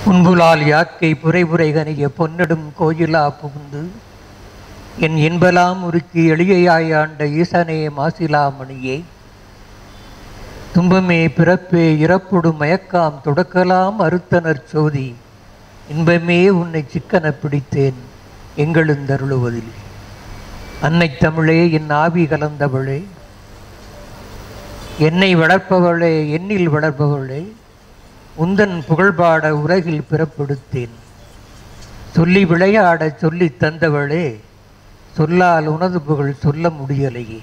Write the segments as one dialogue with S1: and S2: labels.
S1: புன்புலால் யாக்கை புரைபுரை கனிய பொன்னடும் கோயிலா புகுந்து என் இன்பலாம் உருக்கி எளியாய் ஆண்ட ஈசனே மாசிலாமணியே துன்பமே பிறப்பே இறப்புடு மயக்காம் தொடக்கலாம் அறுத்தனர் சோதி இன்பமே உன்னை சிக்கன பிடித்தேன் எங்களுந்தருளுவதில் அன்னை தமிழே என் ஆவி கலந்தவளே என்னை வளர்ப்பவளே என்னில் வளர்ப்பவளே உந்தன் புகழ்பாட உலகில் பிறப்பெடுத்தேன் சொல்லி விளையாடச் சொல்லித் தந்தவளே சொல்லால் உனது புகழ் சொல்ல முடியலையே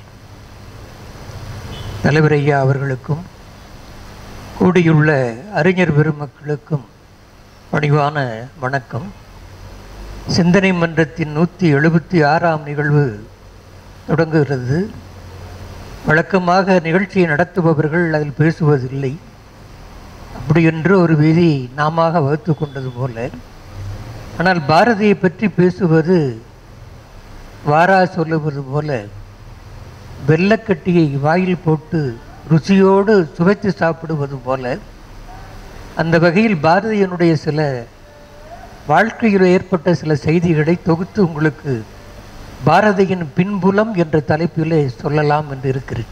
S1: தலைவர் ஐயா அவர்களுக்கும் கூடியுள்ள அறிஞர் பெருமக்களுக்கும் பணிவான வணக்கம் சிந்தனை மன்றத்தின் நூற்றி எழுபத்தி ஆறாம் நிகழ்வு தொடங்குகிறது வழக்கமாக நிகழ்ச்சியை நடத்துபவர்கள் அதில் பேசுவதில்லை அப்படி என்று ஒரு விதி நாம வகுத்து கொண்டது போல ஆனால் பாரதியை பற்றி பேசுவது வாரா சொல்லுவது போல வெள்ளக்கட்டியை வாயில் போட்டு ருசியோடு சுவைத்து சாப்பிடுவது போல அந்த வகையில் பாரதியனுடைய சில வாழ்க்கையில் ஏற்பட்ட சில செய்திகளை தொகுத்து உங்களுக்கு பாரதியின் பின்புலம் என்ற தலைப்பிலே சொல்லலாம் என்று இருக்கிறேன்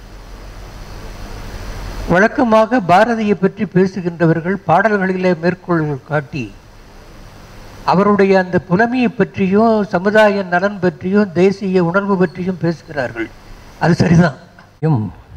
S1: வழக்கமாக பாரதியை பற்றி பேசுகின்றவர்கள் பாடல்களிலே மேற்கோள்கள் காட்டி அவருடைய அந்த புலமையை பற்றியும் சமுதாய நலன் பற்றியும் தேசிய உணர்வு பற்றியும் பேசுகிறார்கள் அது சரிதான்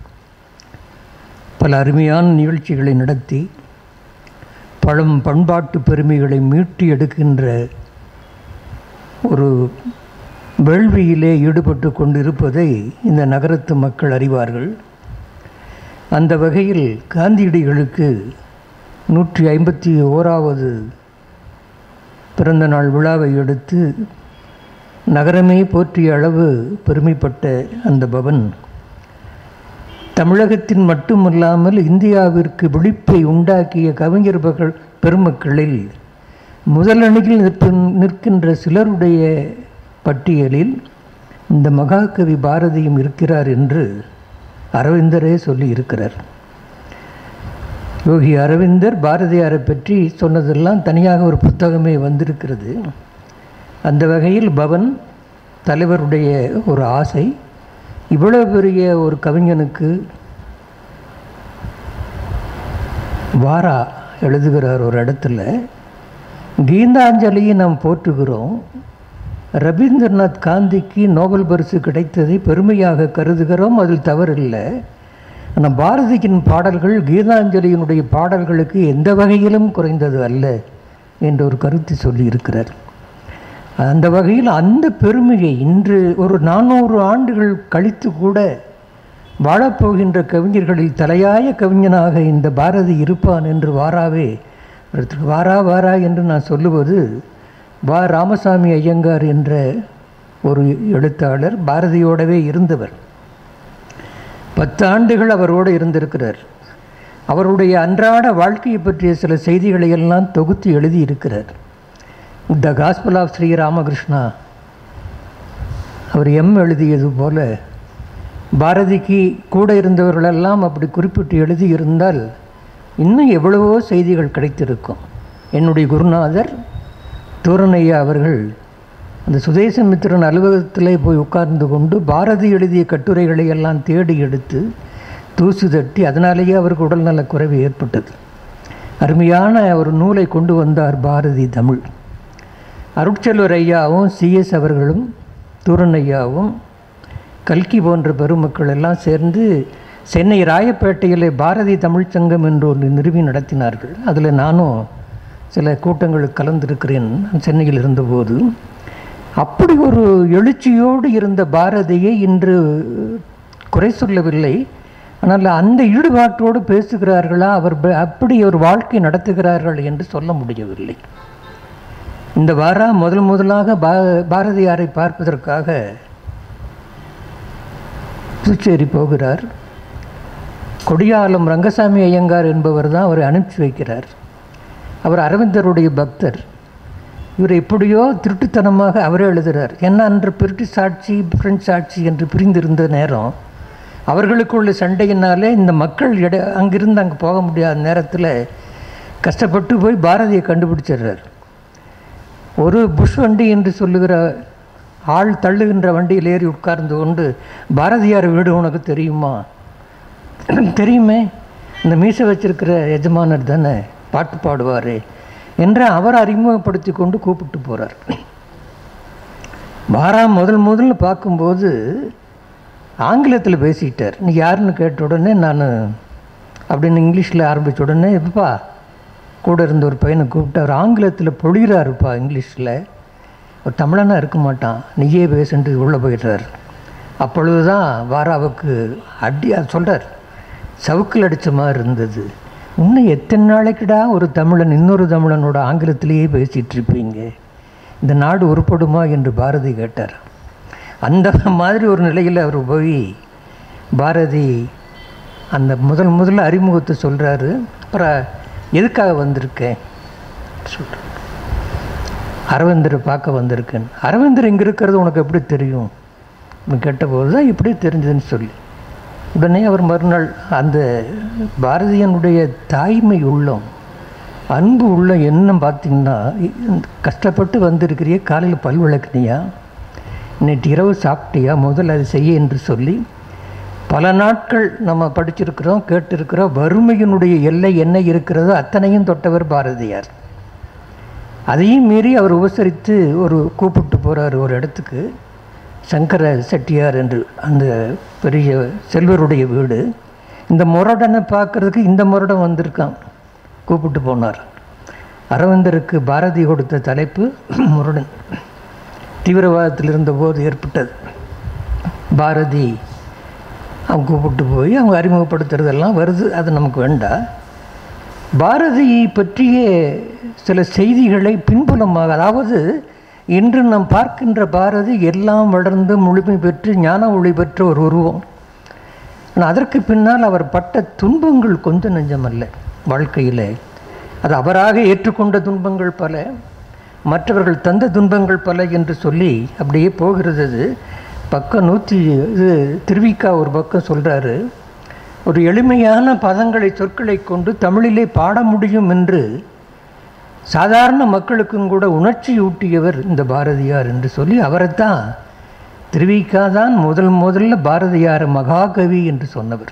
S1: பல அருமையான நிகழ்ச்சிகளை நடத்தி பழம் பண்பாட்டு பெருமைகளை மீட்டி எடுக்கின்ற ஒரு வேள்வியிலே ஈடுபட்டு கொண்டிருப்பதை இந்த நகரத்து மக்கள் அறிவார்கள் அந்த வகையில் காந்தியடிகளுக்கு நூற்றி ஐம்பத்தி ஓராவது பிறந்த நாள் விழாவை எடுத்து நகரமே போற்றிய அளவு பெருமைப்பட்ட அந்த பவன் தமிழகத்தின் மட்டுமல்லாமல் இந்தியாவிற்கு விழிப்பை உண்டாக்கிய கவிஞர் பகல் பெருமக்களில் முதலணியில் நிற்கின் நிற்கின்ற சிலருடைய பட்டியலில் இந்த மகாகவி பாரதியும் இருக்கிறார் என்று அரவிந்தரே சொல்லி இருக்கிறார் யோகி அரவிந்தர் பாரதியாரை பற்றி சொன்னதெல்லாம் தனியாக ஒரு புத்தகமே வந்திருக்கிறது அந்த வகையில் பவன் தலைவருடைய ஒரு ஆசை இவ்வளவு பெரிய ஒரு கவிஞனுக்கு வாரா எழுதுகிறார் ஒரு இடத்துல கீதாஞ்சலியை நாம் போற்றுகிறோம் ரவீந்திரநாத் காந்திக்கு நோபல் பரிசு கிடைத்ததை பெருமையாக கருதுகிறோம் அதில் தவறில்லை ஆனால் பாரதியின் பாடல்கள் கீதாஞ்சலியினுடைய பாடல்களுக்கு எந்த வகையிலும் குறைந்தது அல்ல என்ற ஒரு கருத்து சொல்லியிருக்கிறார் அந்த வகையில் அந்த பெருமையை இன்று ஒரு நானூறு ஆண்டுகள் கழித்து கூட வாழப்போகின்ற கவிஞர்களில் தலையாய கவிஞனாக இந்த பாரதி இருப்பான் என்று வாராவே வாரா வாரா என்று நான் சொல்லுவது வா ராமசாமி ஐயங்கார் என்ற ஒரு எழுத்தாளர் பாரதியோடவே இருந்தவர் பத்தாண்டுகள் அவரோடு இருந்திருக்கிறார் அவருடைய அன்றாட வாழ்க்கையை பற்றிய சில செய்திகளை எல்லாம் தொகுத்து எழுதியிருக்கிறார் the gospel of Sri Ramakrishna அவர் எம் எழுதியது போல பாரதிக்கு கூட இருந்தவர்களெல்லாம் அப்படி குறிப்பிட்டு எழுதியிருந்தால் இன்னும் எவ்வளவோ செய்திகள் கிடைத்திருக்கும் என்னுடைய குருநாதர் தூரணையா அவர்கள் அந்த சுதேசமித்திரன் அலுவலகத்திலே போய் உட்கார்ந்து கொண்டு பாரதி எழுதிய கட்டுரைகளை எல்லாம் தேடி எடுத்து தூசு தட்டி அதனாலேயே அவருக்கு உடல்நல குறைவு ஏற்பட்டது அருமையான ஒரு நூலை கொண்டு வந்தார் பாரதி தமிழ் அருட்செல்வர் ஐயாவும் சிஎஸ் அவர்களும் தூரன் ஐயாவும் கல்கி போன்ற பெருமக்கள் எல்லாம் சேர்ந்து சென்னை ராயப்பேட்டையில் பாரதி தமிழ்ச்சங்கம் என்று ஒன்று நிறுவி நடத்தினார்கள் அதில் நானும் சில கூட்டங்களுக்கு கலந்திருக்கிறேன் சென்னையில் இருந்தபோது அப்படி ஒரு எழுச்சியோடு இருந்த பாரதியை இன்று குறை சொல்லவில்லை ஆனால் அந்த ஈடுபாட்டோடு பேசுகிறார்களா அவர் அப்படி ஒரு வாழ்க்கை நடத்துகிறார்கள் என்று சொல்ல முடியவில்லை இந்த வாரா முதல் முதலாக பா பாரதியாரை பார்ப்பதற்காக புதுச்சேரி போகிறார் கொடியாலம் ரங்கசாமி ஐயங்கார் என்பவர் தான் அவரை அனுப்பிச்சி வைக்கிறார் அவர் அரவிந்தருடைய பக்தர் இவர் எப்படியோ திருட்டுத்தனமாக அவரே எழுதுகிறார் ஏன்னா அன்று பிரிட்டிஷ் ஆட்சி பிரெஞ்சு ஆட்சி என்று பிரிந்திருந்த நேரம் அவர்களுக்குள்ள சண்டையினாலே இந்த மக்கள் இட அங்கிருந்து அங்கே போக முடியாத நேரத்தில் கஷ்டப்பட்டு போய் பாரதியை கண்டுபிடிச்சிடுறார் ஒரு புஷ் வண்டி என்று சொல்லுகிற ஆள் தள்ளுகின்ற வண்டியில் ஏறி உட்கார்ந்து கொண்டு பாரதியார் வீடு உனக்கு தெரியுமா தெரியுமே இந்த மீசை வச்சிருக்கிற எஜமானர் தானே பாட்டு பாடுவார் என்று அவர் அறிமுகப்படுத்தி கொண்டு கூப்பிட்டு போகிறார் பாரா முதல் முதல்ல பார்க்கும்போது ஆங்கிலத்தில் பேசிட்டார் நீ யாருன்னு கேட்ட உடனே நான் அப்படின்னு இங்கிலீஷில் ஆரம்பித்த உடனே எப்பா கூட இருந்த ஒரு பையனை கூப்பிட்டு அவர் ஆங்கிலத்தில் பொழிகிறாருப்பா இங்கிலீஷில் ஒரு தமிழனாக இருக்க மாட்டான் நீயே பேசுன்ட்டு உள்ளே போயிடுறார் அப்பொழுது தான் வாராவுக்கு அடி அது சொல்கிறார் சவுக்கில் அடித்த மாதிரி இருந்தது இன்னும் எத்தனை நாளைக்குடா ஒரு தமிழன் இன்னொரு தமிழனோட ஆங்கிலத்திலேயே பேசிகிட்டு இருப்பீங்க இந்த நாடு உருப்படுமா என்று பாரதி கேட்டார் அந்த மாதிரி ஒரு நிலையில் அவர் போய் பாரதி அந்த முதல் முதல்ல அறிமுகத்தை சொல்கிறாரு அப்புறம் எதுக்காக வந்திருக்கேன் சொல்கிறேன் அரவிந்தரை பார்க்க வந்திருக்கேன் அரவிந்தர் இங்கே இருக்கிறது உனக்கு எப்படி தெரியும் கேட்டபோது தான் இப்படி தெரிஞ்சதுன்னு சொல்லி உடனே அவர் மறுநாள் அந்த பாரதியனுடைய தாய்மை உள்ளம் அன்பு உள்ள என்ன பார்த்தீங்கன்னா கஷ்டப்பட்டு வந்திருக்கிறிய காலையில் பல் விளக்குனியா நேற்று இரவு சாப்பிட்டியா முதல்ல அதை செய்ய என்று சொல்லி பல நாட்கள் நம்ம படிச்சிருக்கிறோம் கேட்டிருக்கிறோம் வறுமையினுடைய எல்லை என்ன இருக்கிறதோ அத்தனையும் தொட்டவர் பாரதியார் அதையும் மீறி அவர் உபசரித்து ஒரு கூப்பிட்டு போகிறார் ஒரு இடத்துக்கு சங்கர செட்டியார் என்று அந்த பெரிய செல்வருடைய வீடு இந்த முரடனை பார்க்குறதுக்கு இந்த முரடன் வந்திருக்கான் கூப்பிட்டு போனார் அரவிந்தருக்கு பாரதி கொடுத்த தலைப்பு முரடன் தீவிரவாதத்தில் இருந்தபோது ஏற்பட்டது பாரதி அவங்க கூப்பிட்டு போய் அவங்க அறிமுகப்படுத்துறதெல்லாம் வருது அது நமக்கு வேண்டாம் பாரதியை பற்றிய சில செய்திகளை பின்புலமாக அதாவது இன்று நாம் பார்க்கின்ற பாரதி எல்லாம் வளர்ந்து முழுமை பெற்று ஞான ஒளி பெற்ற ஒரு உருவம் ஆனால் அதற்கு பின்னால் அவர் பட்ட துன்பங்கள் கொஞ்சம் நெஞ்சமல்ல வாழ்க்கையில் அது அவராக ஏற்றுக்கொண்ட துன்பங்கள் பல மற்றவர்கள் தந்த துன்பங்கள் பல என்று சொல்லி அப்படியே போகிறது அது பக்கம் நூற்றி இது திருவிக்கா ஒரு பக்கம் சொல்கிறாரு ஒரு எளிமையான பதங்களை சொற்களை கொண்டு தமிழிலே பாட முடியும் என்று சாதாரண மக்களுக்கும் கூட உணர்ச்சி ஊட்டியவர் இந்த பாரதியார் என்று சொல்லி அவரைத்தான் திருவிக்கா தான் முதல் முதல்ல பாரதியார் மகாகவி என்று சொன்னவர்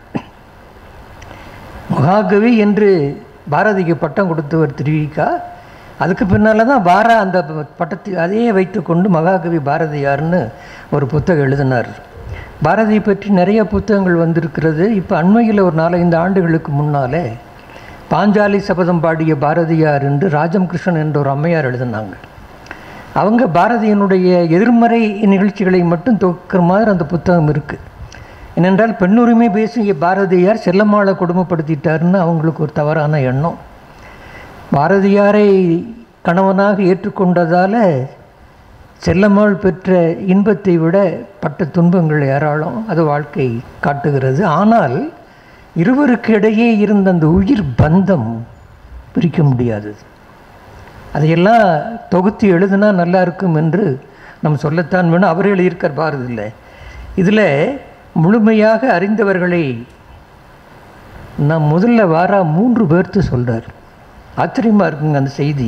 S1: மகாகவி என்று பாரதிக்கு பட்டம் கொடுத்தவர் திருவிக்கா அதுக்கு பின்னால் தான் பாரா அந்த பட்டத்தை அதையே வைத்துக்கொண்டு மகாகவி பாரதியார்னு ஒரு புத்தகம் எழுதினார் பாரதியை பற்றி நிறைய புத்தகங்கள் வந்திருக்கிறது இப்போ அண்மையில் ஒரு நாலஞ்சு ஆண்டுகளுக்கு முன்னாலே பாஞ்சாலி சபதம் பாடிய பாரதியார் என்று ராஜம் கிருஷ்ணன் என்ற ஒரு அம்மையார் எழுதினாங்க அவங்க பாரதியினுடைய எதிர்மறை நிகழ்ச்சிகளை மட்டும் தொக்குற மாதிரி அந்த புத்தகம் இருக்குது ஏனென்றால் பெண்ணுரிமை பேசிய பாரதியார் செல்லம்மாளை கொடுமைப்படுத்திட்டாருன்னு அவங்களுக்கு ஒரு தவறான எண்ணம் பாரதியாரை கணவனாக ஏற்றுக்கொண்டதால் செல்லம்மாள் பெற்ற இன்பத்தை விட பட்ட துன்பங்கள் ஏராளம் அது வாழ்க்கை காட்டுகிறது ஆனால் இருவருக்கு இடையே இருந்த அந்த உயிர் பந்தம் பிரிக்க முடியாதது அதையெல்லாம் தொகுத்து எழுதுனா நல்லா இருக்கும் என்று நம்ம சொல்லத்தான் வேணும் அவர் எழுதியிருக்கார் பாரதியில் இதில் முழுமையாக அறிந்தவர்களை நான் முதல்ல வாரா மூன்று பேர்த்து சொல்கிறார் ஆச்சரியமாக இருக்குங்க அந்த செய்தி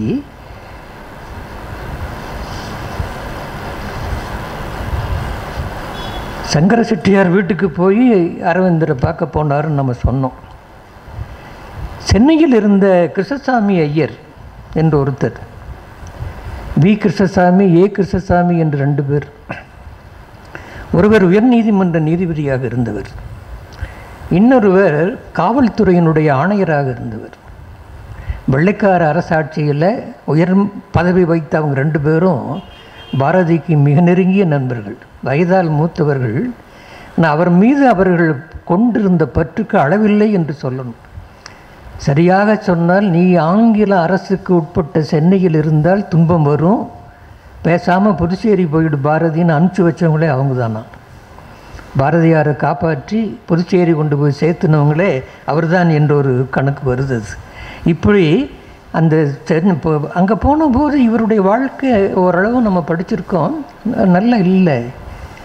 S1: சங்கர செட்டியார் வீட்டுக்கு போய் அரவிந்தரை பார்க்க போனாருன்னு நம்ம சொன்னோம் சென்னையில் இருந்த கிருஷ்ணசாமி ஐயர் என்று ஒருத்தர் வி கிருஷ்ணசாமி ஏ கிருஷ்ணசாமி என்று ரெண்டு பேர் ஒருவர் உயர்நீதிமன்ற நீதிபதியாக இருந்தவர் இன்னொருவர் காவல்துறையினுடைய ஆணையராக இருந்தவர் வெள்ளைக்கார அரசாட்சியில் உயர் பதவி வைத்த அவங்க ரெண்டு பேரும் பாரதிக்கு மிக நெருங்கிய நண்பர்கள் வயதால் மூத்தவர்கள் ஆனால் அவர் மீது அவர்கள் கொண்டிருந்த பற்றுக்கு அளவில்லை என்று சொல்லணும் சரியாக சொன்னால் நீ ஆங்கில அரசுக்கு உட்பட்ட சென்னையில் இருந்தால் துன்பம் வரும் பேசாமல் புதுச்சேரி போயிடு பாரதின்னு அனுப்பிச்சி வச்சவங்களே அவங்க தானா பாரதியாரை காப்பாற்றி புதுச்சேரி கொண்டு போய் சேர்த்துனவங்களே அவர்தான் என்ற ஒரு கணக்கு வருது அது இப்படி அந்த சென்னை இப்போ அங்கே போன போது இவருடைய வாழ்க்கை ஓரளவு நம்ம படிச்சிருக்கோம் நல்லா இல்லை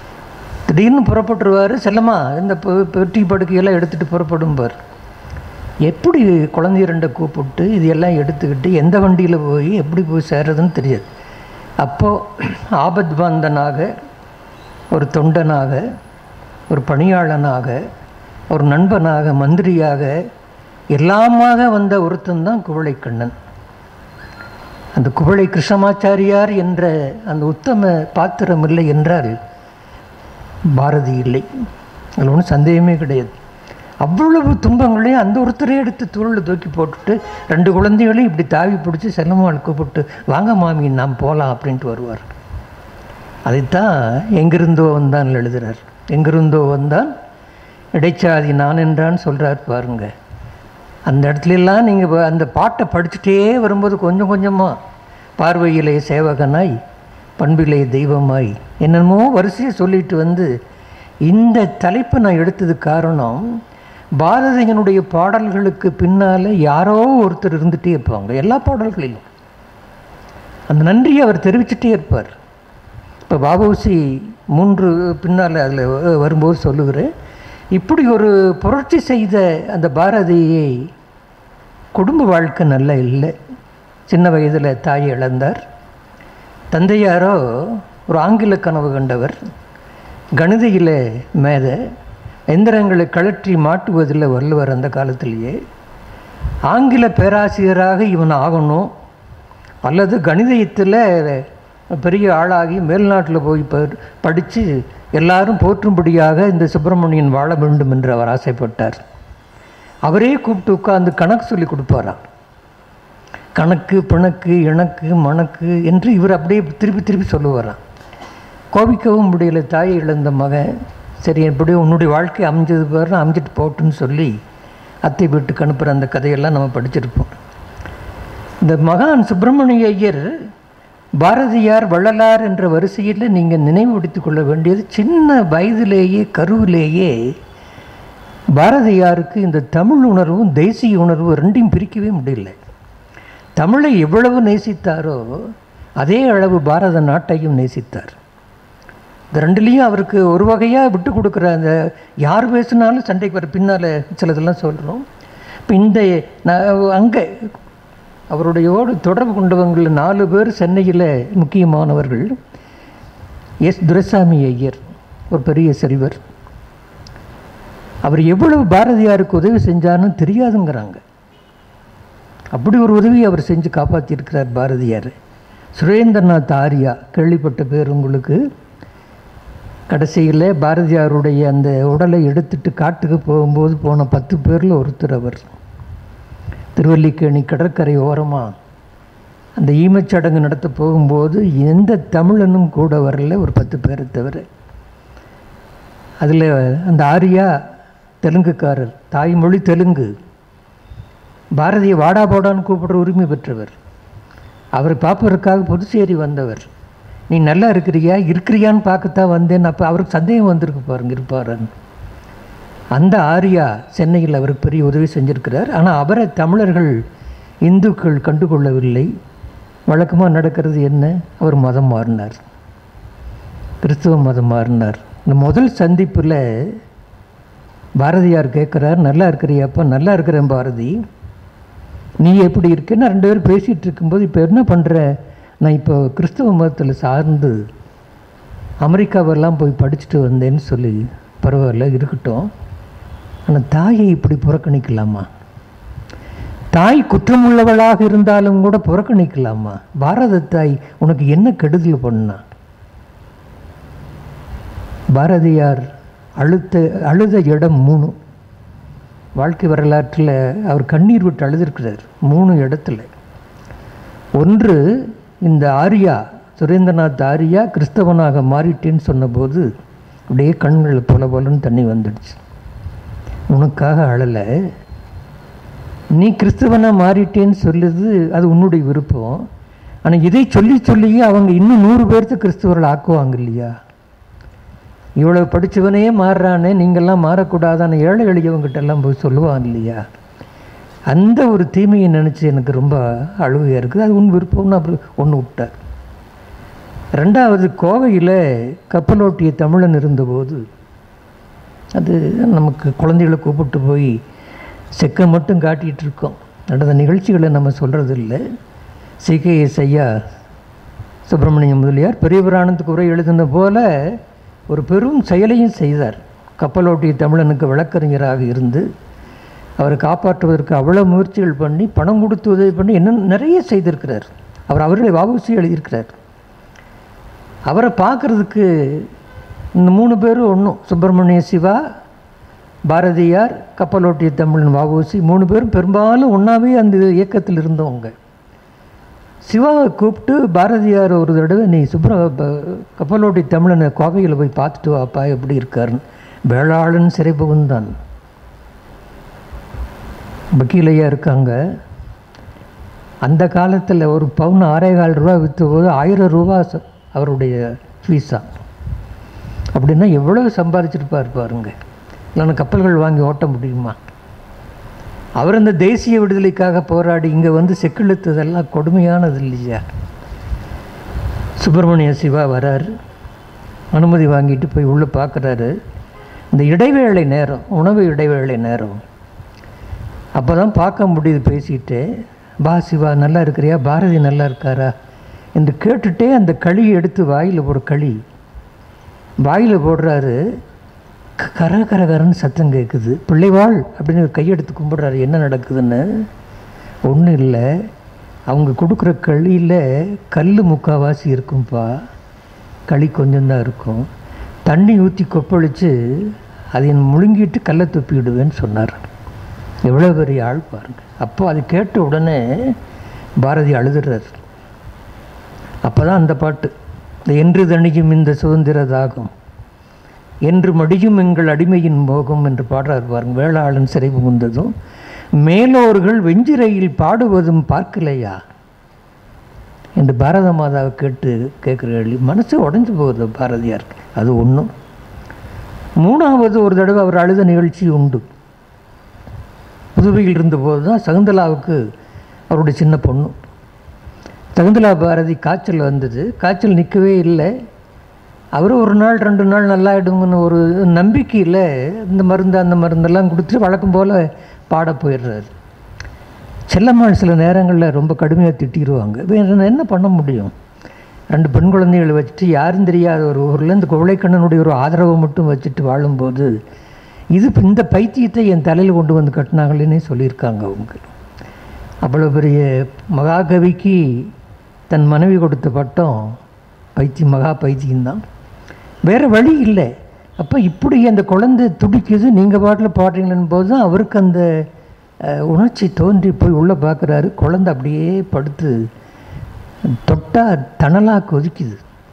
S1: திடீர்னு புறப்பட்டுருவார் செல்லம்மா இந்த பெட்டி படுக்கையெல்லாம் எடுத்துகிட்டு புறப்படும்பார் எப்படி குழந்தை ரெண்டை கூப்பிட்டு இது எல்லாம் எடுத்துக்கிட்டு எந்த வண்டியில் போய் எப்படி போய் சேர்றதுன்னு தெரியாது அப்போது ஆபத்வந்தனாக ஒரு தொண்டனாக ஒரு பணியாளனாக ஒரு நண்பனாக மந்திரியாக எல்லாமாக வந்த ஒருத்தன் தான் குவளைக்கண்ணன் அந்த குவளை கிருஷ்ணமாச்சாரியார் என்ற அந்த உத்தம பாத்திரம் இல்லை என்றால் பாரதி இல்லை அதில் ஒன்றும் சந்தேகமே கிடையாது அவ்வளவு துன்பங்களையும் அந்த ஒருத்தரே எடுத்து தூளில் தூக்கி போட்டுட்டு ரெண்டு குழந்தைகளையும் இப்படி தாவி பிடிச்சி செல்லம்மாள் கூப்பிட்டு வாங்க மாமி நாம் போகலாம் அப்படின்ட்டு வருவார் அதைத்தான் எங்கிருந்தோ வந்தான் எழுதுகிறார் எங்கிருந்தோ வந்தான் இடைச்சாதி நான் என்றான்னு சொல்கிறார் பாருங்க அந்த இடத்துலலாம் நீங்கள் அந்த பாட்டை படிச்சுட்டே வரும்போது கொஞ்சம் கொஞ்சமாக பார்வையிலே சேவகனாய் பண்பிலே தெய்வமாய் என்னென்னமோ வரிசையை சொல்லிட்டு வந்து இந்த தலைப்பை நான் எடுத்தது காரணம் பாரதியனுடைய பாடல்களுக்கு பின்னால் யாரோ ஒருத்தர் இருந்துகிட்டே இருப்பாங்க எல்லா பாடல்களிலும் அந்த நன்றியை அவர் தெரிவிச்சுட்டே இருப்பார் இப்போ பாபுசி மூன்று பின்னால் அதில் வரும்போது சொல்லுகிறேன் இப்படி ஒரு புரட்சி செய்த அந்த பாரதியை குடும்ப வாழ்க்கை நல்லா இல்லை சின்ன வயதில் தாயை இழந்தார் தந்தையாரோ ஒரு ஆங்கில கனவு கண்டவர் கணிதையில் மேத எந்திரங்களை கழற்றி மாட்டுவதில் வள்ளுவர் அந்த காலத்திலேயே ஆங்கில பேராசிரியராக இவன் ஆகணும் அல்லது கணிதத்தில் பெரிய ஆளாகி மேல்நாட்டில் போய் படித்து எல்லாரும் போற்றும்படியாக இந்த சுப்பிரமணியன் வாழ வேண்டும் என்று அவர் ஆசைப்பட்டார் அவரே கூப்பிட்டு உட்காந்து கணக்கு சொல்லி கொடுப்பாராம் கணக்கு பிணக்கு இணக்கு மணக்கு என்று இவர் அப்படியே திருப்பி திருப்பி சொல்லுவாராம் கோபிக்கவும் முடியல தாயை இழந்த மகன் சரி எப்படி உன்னுடைய வாழ்க்கை அமைஞ்சது பாரு அமைஞ்சிட்டு போட்டுன்னு சொல்லி அத்தை வீட்டுக்கு அனுப்புகிற அந்த கதையெல்லாம் நம்ம படிச்சிருப்போம் இந்த மகான் சுப்பிரமணிய ஐயர் பாரதியார் வள்ளலார் என்ற வரிசையில் நீங்கள் நினைவுபடுத்திக் கொள்ள வேண்டியது சின்ன வயதிலேயே கருவிலேயே பாரதியாருக்கு இந்த தமிழ் உணர்வும் தேசிய உணர்வும் ரெண்டையும் பிரிக்கவே முடியல தமிழை எவ்வளவு நேசித்தாரோ அதே அளவு பாரத நாட்டையும் நேசித்தார் இந்த ரெண்டுலேயும் அவருக்கு ஒரு வகையாக விட்டு கொடுக்குற அந்த யார் பேசினாலும் சண்டைக்கு வர பின்னால் சிலதெல்லாம் சொல்கிறோம் இப்போ இந்த நான் அங்கே அவருடையோடு தொடர்பு கொண்டவங்களில் நாலு பேர் சென்னையில் முக்கியமானவர்கள் எஸ் துரைசாமி ஐயர் ஒரு பெரிய செல்வர் அவர் எவ்வளவு பாரதியாருக்கு உதவி செஞ்சார்னு தெரியாதுங்கிறாங்க அப்படி ஒரு உதவி அவர் செஞ்சு காப்பாற்றியிருக்கிறார் பாரதியார் சுரேந்திரநாத் ஆரியா கேள்விப்பட்ட பேர் உங்களுக்கு கடைசியில் பாரதியாருடைய அந்த உடலை எடுத்துட்டு காட்டுக்கு போகும்போது போன பத்து பேரில் ஒருத்தர் அவர் திருவல்லிக்கேணி கடற்கரை ஓரமாக அந்த ஈமச்சடங்கு நடத்த போகும்போது எந்த தமிழனும் கூட வரல ஒரு பத்து பேரை தவிர அதில் அந்த ஆரியா தெலுங்குக்காரர் தாய்மொழி தெலுங்கு பாரதிய வாடா போடான்னு கூப்பிடுற உரிமை பெற்றவர் அவரை பார்ப்பதற்காக புதுச்சேரி வந்தவர் நீ நல்லா இருக்கிறியா இருக்கிறியான்னு பார்க்கத்தான் வந்தேன் அப்போ அவருக்கு சந்தேகம் வந்திருக்கு பாருங்க இருப்பாருன்னு அந்த ஆரியா சென்னையில் அவருக்கு பெரிய உதவி செஞ்சுருக்கிறார் ஆனால் அவரை தமிழர்கள் இந்துக்கள் கண்டுகொள்ளவில்லை வழக்கமாக நடக்கிறது என்ன அவர் மதம் மாறினார் கிறிஸ்துவ மதம் மாறினார் இந்த முதல் சந்திப்பில் பாரதியார் கேட்குறார் நல்லா இருக்கிறியாப்பா நல்லா இருக்கிறேன் பாரதி நீ எப்படி இருக்கேன்னு ரெண்டு பேரும் பேசிகிட்டு இருக்கும்போது இப்போ என்ன பண்ணுற நான் இப்போ கிறிஸ்தவ மதத்தில் சார்ந்து அமெரிக்காவெல்லாம் போய் படிச்சுட்டு வந்தேன்னு சொல்லி பரவாயில்ல இருக்கட்டும் ஆனால் தாயை இப்படி புறக்கணிக்கலாமா தாய் குற்றமுள்ளவளாக இருந்தாலும் கூட புறக்கணிக்கலாமா பாரத தாய் உனக்கு என்ன கெடுதல் பண்ணா பாரதியார் அழுத்த அழுத இடம் மூணு வாழ்க்கை வரலாற்றில் அவர் கண்ணீர் விட்டு அழுதிருக்கிறார் மூணு இடத்துல ஒன்று இந்த ஆரியா சுரேந்திரநாத் ஆரியா கிறிஸ்தவனாக மாறிட்டேன்னு சொன்னபோது அப்படியே கண்கள் பொல பொலன்னு தண்ணி வந்துடுச்சு உனக்காக அழலை நீ கிறிஸ்தவனாக மாறிட்டேன்னு சொல்லுது அது உன்னுடைய விருப்பம் ஆனால் இதை சொல்லி சொல்லியே அவங்க இன்னும் நூறு பேர்த்து கிறிஸ்தவர்கள் ஆக்குவாங்க இல்லையா இவ்வளோ படித்தவனே மாறுறானே நீங்கள்லாம் மாறக்கூடாதான ஏழை எளியவங்கிட்ட எல்லாம் போய் சொல்லுவான் இல்லையா அந்த ஒரு தீமையை நினச்சி எனக்கு ரொம்ப அழுகையாக இருக்குது அது உன் விருப்பம்னு அப்புறம் ஒன்று விட்டார் ரெண்டாவது கோவையில் கப்பலோட்டிய தமிழன் இருந்தபோது அது நமக்கு குழந்தைகளை கூப்பிட்டு போய் செக்கை மட்டும் காட்டிகிட்டு இருக்கோம் நடந்த நிகழ்ச்சிகளை நம்ம சொல்கிறது இல்லை சிகேஎஸ் ஐயா சுப்பிரமணிய முதலியார் பெரிய புராணத்துக்கு உரை எழுதின போல ஒரு பெரும் செயலையும் செய்தார் கப்பலோட்டிய தமிழனுக்கு வழக்கறிஞராக இருந்து அவரை காப்பாற்றுவதற்கு அவ்வளோ முயற்சிகள் பண்ணி பணம் கொடுத்து உதவி பண்ணி இன்னும் நிறைய செய்திருக்கிறார் அவர் அவருடைய வாபூசி எழுதியிருக்கிறார் அவரை பார்க்குறதுக்கு இந்த மூணு பேரும் ஒன்றும் சுப்பிரமணிய சிவா பாரதியார் கப்பலோட்டிய தமிழன் வாபூசி மூணு பேரும் பெரும்பாலும் ஒன்றாவே அந்த இயக்கத்தில் இருந்தவங்க சிவாவை கூப்பிட்டு பாரதியார் ஒரு தடவை நீ சுப்ர ப- கப்பலோட்டி தமிழனை கோவையில் போய் பார்த்துட்டு வாப்பா எப்படி இருக்காருன்னு வேளாளன் சிறை புகுந்தான் வக்கீலையா இருக்காங்க அந்த காலத்தில் ஒரு பவுன் ஆறே கால் ரூபா விற்ற போது ஆயிரம் ரூபா ச- அவருடைய ஃபீஸா அப்படின்னா எவ்வளவு சம்பாதிச்சிருப்பார் பாருங்க இல்லைன்னா கப்பல்கள் வாங்கி ஓட்ட முடியுமா அவர் இந்த தேசிய விடுதலைக்காக போராடி இங்கே வந்து செக்கிழுத்ததெல்லாம் கொடுமையானது இல்லையா சுப்பிரமணிய சிவா வராரு அனுமதி வாங்கிட்டு போய் உள்ளே பார்க்குறாரு இந்த இடைவேளை நேரம் உணவு இடைவேளை நேரம் அப்போ தான் பார்க்க முடியுது பேசிட்டு பா சிவா நல்லா இருக்கிறியா பாரதி நல்லா இருக்காரா என்று கேட்டுட்டே அந்த களியை எடுத்து வாயில் ஒரு களி வாயில் போடுறாரு க- கர கர கரன்னு சத்தம் கேட்குது பிள்ளைவாள் அப்படின்னு கையெடுத்து கும்பிடுறாரு என்ன நடக்குதுன்னு ஒன்றும் இல்லை அவங்க கொடுக்குற களியில் கல் முக்கால்வாசி இருக்கும்பா களி கொஞ்சம்தான் இருக்கும் தண்ணி ஊற்றி கொப்பளித்து அதை முழுங்கிட்டு கல்லை துப்பிடுவேன்னு சொன்னார் எவ்வளோ பெரிய ஆள் பாருங்க அப்போ அது கேட்ட உடனே பாரதி அழுதுறார் அப்போ தான் அந்த பாட்டு இந்த என்று தணியும் இந்த சுதந்திர தாகம் என்று மடியும் எங்கள் அடிமையின் மோகம் என்று பாடுறார் பாருங்க வேளாளன் சிறை புகுந்ததும் மேலோர்கள் வெஞ்சிரையில் பாடுவதும் பார்க்கலையா என்று பாரத மாதாவை கேட்டு கேட்குற கேள்வி மனசு உடஞ்சி போகுது பாரதியாருக்கு அது ஒன்றும் மூணாவது ஒரு தடவை அவர் அழுத நிகழ்ச்சி உண்டு புதுவையில் இருந்தபோது தான் சகுந்தலாவுக்கு அவருடைய சின்ன பொண்ணு சகுந்தலா பாரதி காய்ச்சல் வந்தது காய்ச்சல் நிற்கவே இல்லை அவர் ஒரு நாள் ரெண்டு நாள் நல்லாயிடுங்கன்னு ஒரு நம்பிக்கையில் இந்த மருந்து அந்த மருந்தெல்லாம் கொடுத்துட்டு வழக்கம் போல் பாட போயிடுறாரு செல்லம்மாள் சில நேரங்களில் ரொம்ப கடுமையாக திட்டிடுவாங்க வேற என்ன பண்ண முடியும் ரெண்டு பெண் குழந்தைகளை வச்சுட்டு யாரும் தெரியாத ஒரு ஊரில் இந்த கோழைக்கண்ணனுடைய ஒரு ஆதரவை மட்டும் வச்சுட்டு வாழும்போது இது இப்ப இந்த பைத்தியத்தை என் தலையில் கொண்டு வந்து கட்டினாங்களேன்னே சொல்லியிருக்காங்க அவங்க அவ்வளோ பெரிய மகாகவிக்கு தன் மனைவி கொடுத்த பட்டம் பைத்தியம் மகா பைத்தியம்தான் வேறு வழி இல்லை அப்போ இப்படி அந்த குழந்தை துடிக்குது நீங்கள் பாட்டில் பாடுறீங்களேன்னு போது தான் அவருக்கு அந்த அஹ், உணர்ச்சி தோன்றி போய் உள்ளே பார்க்குறாரு குழந்தை அப்படியே படுத்து தொட்டால் தணலாக கொதிக்குது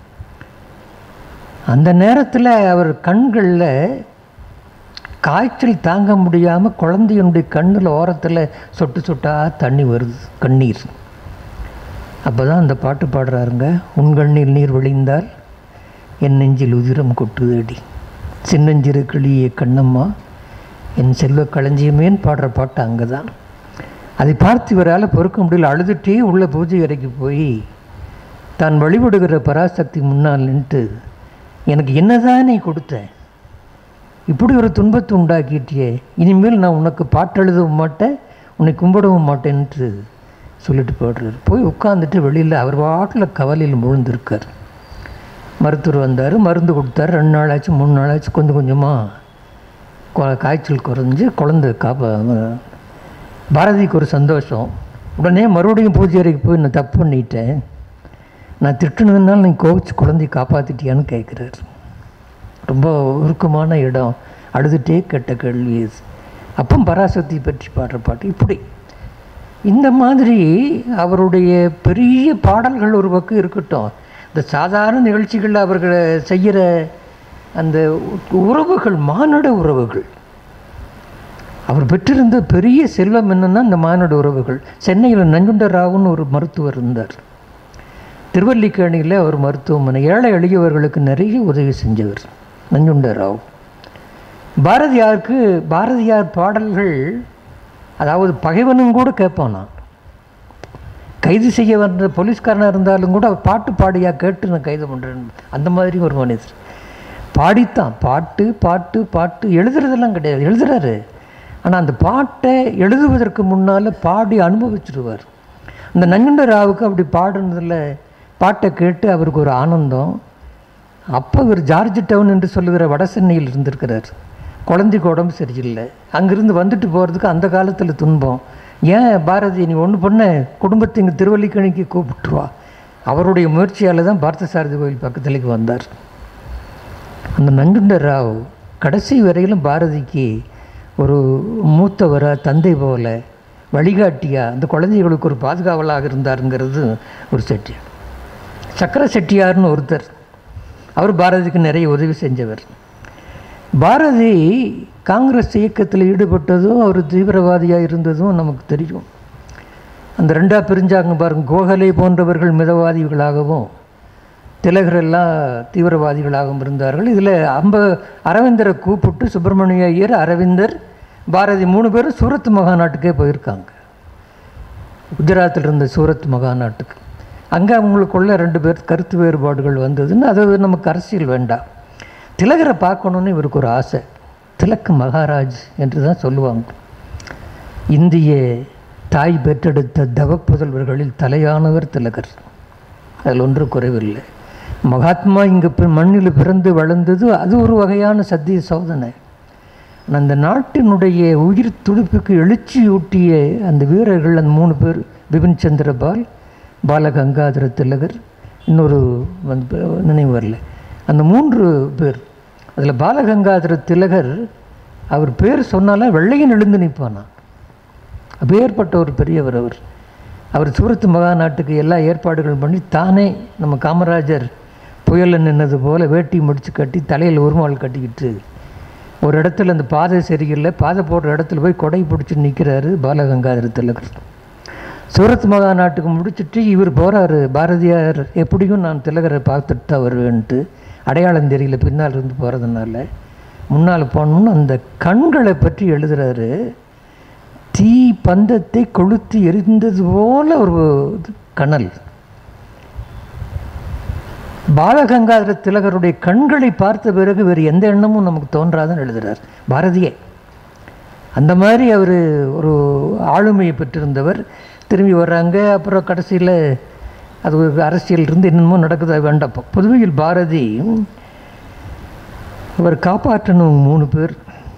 S1: அந்த நேரத்தில் அவர் கண்களில் காய்ச்சல் தாங்க முடியாமல் குழந்தையினுடைய கண்ணில் ஓரத்தில் சொட்டு சொட்டா தண்ணி வருது கண்ணீர் அப்போ தான் அந்த பாட்டு பாடுறாருங்க உன் கண்ணில் நீர் விழிந்தால் என் நெஞ்சில் உதிரம் கொட்டுதடி சின்னஞ்சிறு கிளியே கண்ணம்மா என் செல்வ களஞ்சியமேன்னு பாடுற பாட்டு அங்கே தான் அதை பார்த்து இவரால் பொறுக்க முடியல அழுதுட்டே உள்ள பூஜை அறைக்கு போய் தான் வழிபடுகிற பராசக்தி முன்னால் நின்று எனக்கு என்னதான் நீ கொடுத்த இப்படி ஒரு துன்பத்தை உண்டாக்கிட்டியே இனிமேல் நான் உனக்கு பாட்டெழுதவும் மாட்டேன் உன்னை கும்பிடவும் மாட்டேன்ட்டு சொல்லிட்டு போடுறாரு போய் உட்காந்துட்டு வெளியில் அவர் பாட்டில் கவலையில் முழுந்திருக்கார் மருத்துவர் வந்தார் மருந்து கொடுத்தாரு ரெண்டு நாள் ஆச்சு மூணு நாள் ஆச்சு கொஞ்சம் கொஞ்சமாக காய்ச்சல் குறைஞ்சு குழந்தை காப்பா பாரதிக்கு ஒரு சந்தோஷம் உடனே மறுபடியும் பூஜை அறைக்கு போய் நான் தப்பு பண்ணிட்டேன் நான் திட்டுனதுனால நீ கோவிச்சு குழந்தைய காப்பாற்றிட்டியான்னு கேட்குறாரு ரொம்ப உருக்கமான இடம் அழுதுகிட்டே கேட்ட கேள்வி இது அப்போ பராசக்தி பற்றி பாடுற பாட்டு இப்படி இந்த மாதிரி அவருடைய பெரிய பாடல்கள் ஒரு பக்கம் இருக்கட்டும் இந்த சாதாரண நிகழ்ச்சிகளில் அவர்கள் செய்கிற அந்த உறவுகள் மானுட உறவுகள் அவர் பெற்றிருந்த பெரிய செல்வம் என்னன்னா இந்த மானுட உறவுகள் சென்னையில் நஞ்சுண்டராவுன்னு ஒரு மருத்துவர் இருந்தார் திருவல்லிக்கேணியில் அவர் மருத்துவமனை ஏழை எளியவர்களுக்கு நிறைய உதவி செஞ்சவர் நஞ்சுண்டராவ் பாரதியாருக்கு பாரதியார் பாடல்கள் அதாவது பகைவனும் கூட கேட்பான் நான் கைது செய்ய வந்த போலீஸ்காரனாக இருந்தாலும் கூட அவர் பாட்டு பாடியா கேட்டு நான் கைது பண்ணுறேன் அந்த மாதிரி ஒரு மனிதர் பாடித்தான் பாட்டு பாட்டு பாட்டு எழுதுறதெல்லாம் கிடையாது எழுதுறாரு ஆனால் அந்த பாட்டை எழுதுவதற்கு முன்னால் பாடி அனுபவிச்சிருவார் அந்த நஞ்சுண்ட ராவுக்கு அப்படி பாடுனதில் பாட்டை கேட்டு அவருக்கு ஒரு ஆனந்தம் அப்போ இவர் ஜார்ஜ் டவுன் என்று சொல்லுகிற வட சென்னையில் இருந்திருக்கிறார் குழந்தைக்கு உடம்பு சரியில்லை அங்கிருந்து வந்துட்டு போகிறதுக்கு அந்த காலத்தில் துன்பம் ஏன் பாரதி நீ ஒன்று பண்ண குடும்பத்தை இங்கே திருவல்லிக்கணிக்கு கூப்பிட்டுருவா அவருடைய முயற்சியால் தான் பார்த்தசாரதி கோயில் பக்கத்துலேக்கு வந்தார் அந்த நஞ்சுண்ட ராவ் கடைசி வரையிலும் பாரதிக்கு ஒரு மூத்தவரா தந்தை போல வழிகாட்டியா அந்த குழந்தைகளுக்கு ஒரு பாதுகாவலாக இருந்தாருங்கிறது ஒரு செட்டியார் சக்கர செட்டியார்னு ஒருத்தர் அவர் பாரதிக்கு நிறைய உதவி செஞ்சவர் பாரதி காங்கிரஸ் இயக்கத்தில் ஈடுபட்டதும் அவர் தீவிரவாதியாக இருந்ததும் நமக்கு தெரியும் அந்த ரெண்டா பிரிஞ்சாங்க பாருங்க கோகலே போன்றவர்கள் மிதவாதிகளாகவும் திலகர் எல்லாம் தீவிரவாதிகளாகவும் இருந்தார்கள் இதில் அம்ப அரவிந்தரை கூப்பிட்டு சுப்பிரமணிய ஐயர் அரவிந்தர் பாரதி மூணு பேரும் சூரத் மகாநாட்டுக்கே போயிருக்காங்க குஜராத்தில் இருந்த சூரத் மகாநாட்டுக்கு அங்கே அவங்களுக்குள்ள ரெண்டு பேர் கருத்து வேறுபாடுகள் வந்ததுன்னு அது நமக்கு அரசியல் வேண்டாம் திலகரை பார்க்கணுன்னு இவருக்கு ஒரு ஆசை திலக் மகாராஜ் என்று தான் சொல்லுவாங்க இந்திய தாய் பெற்றெடுத்த தவப்புதல்வர்களில் தலையானவர் திலகர் அதில் ஒன்று குறைவில்லை மகாத்மா இங்கே மண்ணில் பிறந்து வளர்ந்தது அது ஒரு வகையான சத்திய சோதனை ஆனா அந்த நாட்டினுடைய உயிர் துடிப்புக்கு எழுச்சியூட்டிய அந்த வீரர்கள் அந்த மூணு பேர் பிபின் சந்திரபால் பாலகங்காதர திலகர் இன்னொரு வந்து நினைவு வரல அந்த மூன்று பேர் அதில் பாலகங்காதர திலகர் அவர் பேர் சொன்னாலே வெள்ளையன் எழுந்து நிற்பானா அப்பேற்பட்ட ஒரு பெரியவர் அவர் அவர் சூரத் மகாநாட்டுக்கு எல்லா ஏற்பாடுகளும் பண்ணி தானே நம்ம காமராஜர் புயலில் நின்னது போல் வேட்டி முடிச்சு கட்டி தலையில் உருமால் கட்டிக்கிட்டு ஒரு இடத்துல அந்த பாதை சரியில்லை பாதை போடுற இடத்துல போய் கொடை பிடிச்சி நிற்கிறாரு பாலகங்காதர திலகர் சூரத் மகாநாட்டுக்கு முடிச்சுட்டு இவர் போகிறாரு பாரதியார் எப்படியும் நான் திலகரை பார்த்துட்டு தான் வருவேன்ட்டு அடையாளம் தெரியல பின்னால் இருந்து போகிறதுனால முன்னால் போனோம்னு அந்த கண்களை பற்றி எழுதுறாரு தீ பந்தத்தை கொளுத்தி எரிந்தது போல ஒரு கனல் பாலகங்காதர திலகருடைய கண்களை பார்த்த பிறகு வேறு எந்த எண்ணமும் நமக்கு தோன்றாதுன்னு எழுதுறார் பாரதியே அந்த மாதிரி அவர் ஒரு ஆளுமையை பெற்றிருந்தவர் திரும்பி வர்றாங்க அப்புறம் கடைசியில் அது ஒரு அரசியல் இருந்து என்னென்னமோ நடக்குது வேண்டாம் புதுவையில் பாரதி அவர் காப்பாற்றணும் மூணு பேர்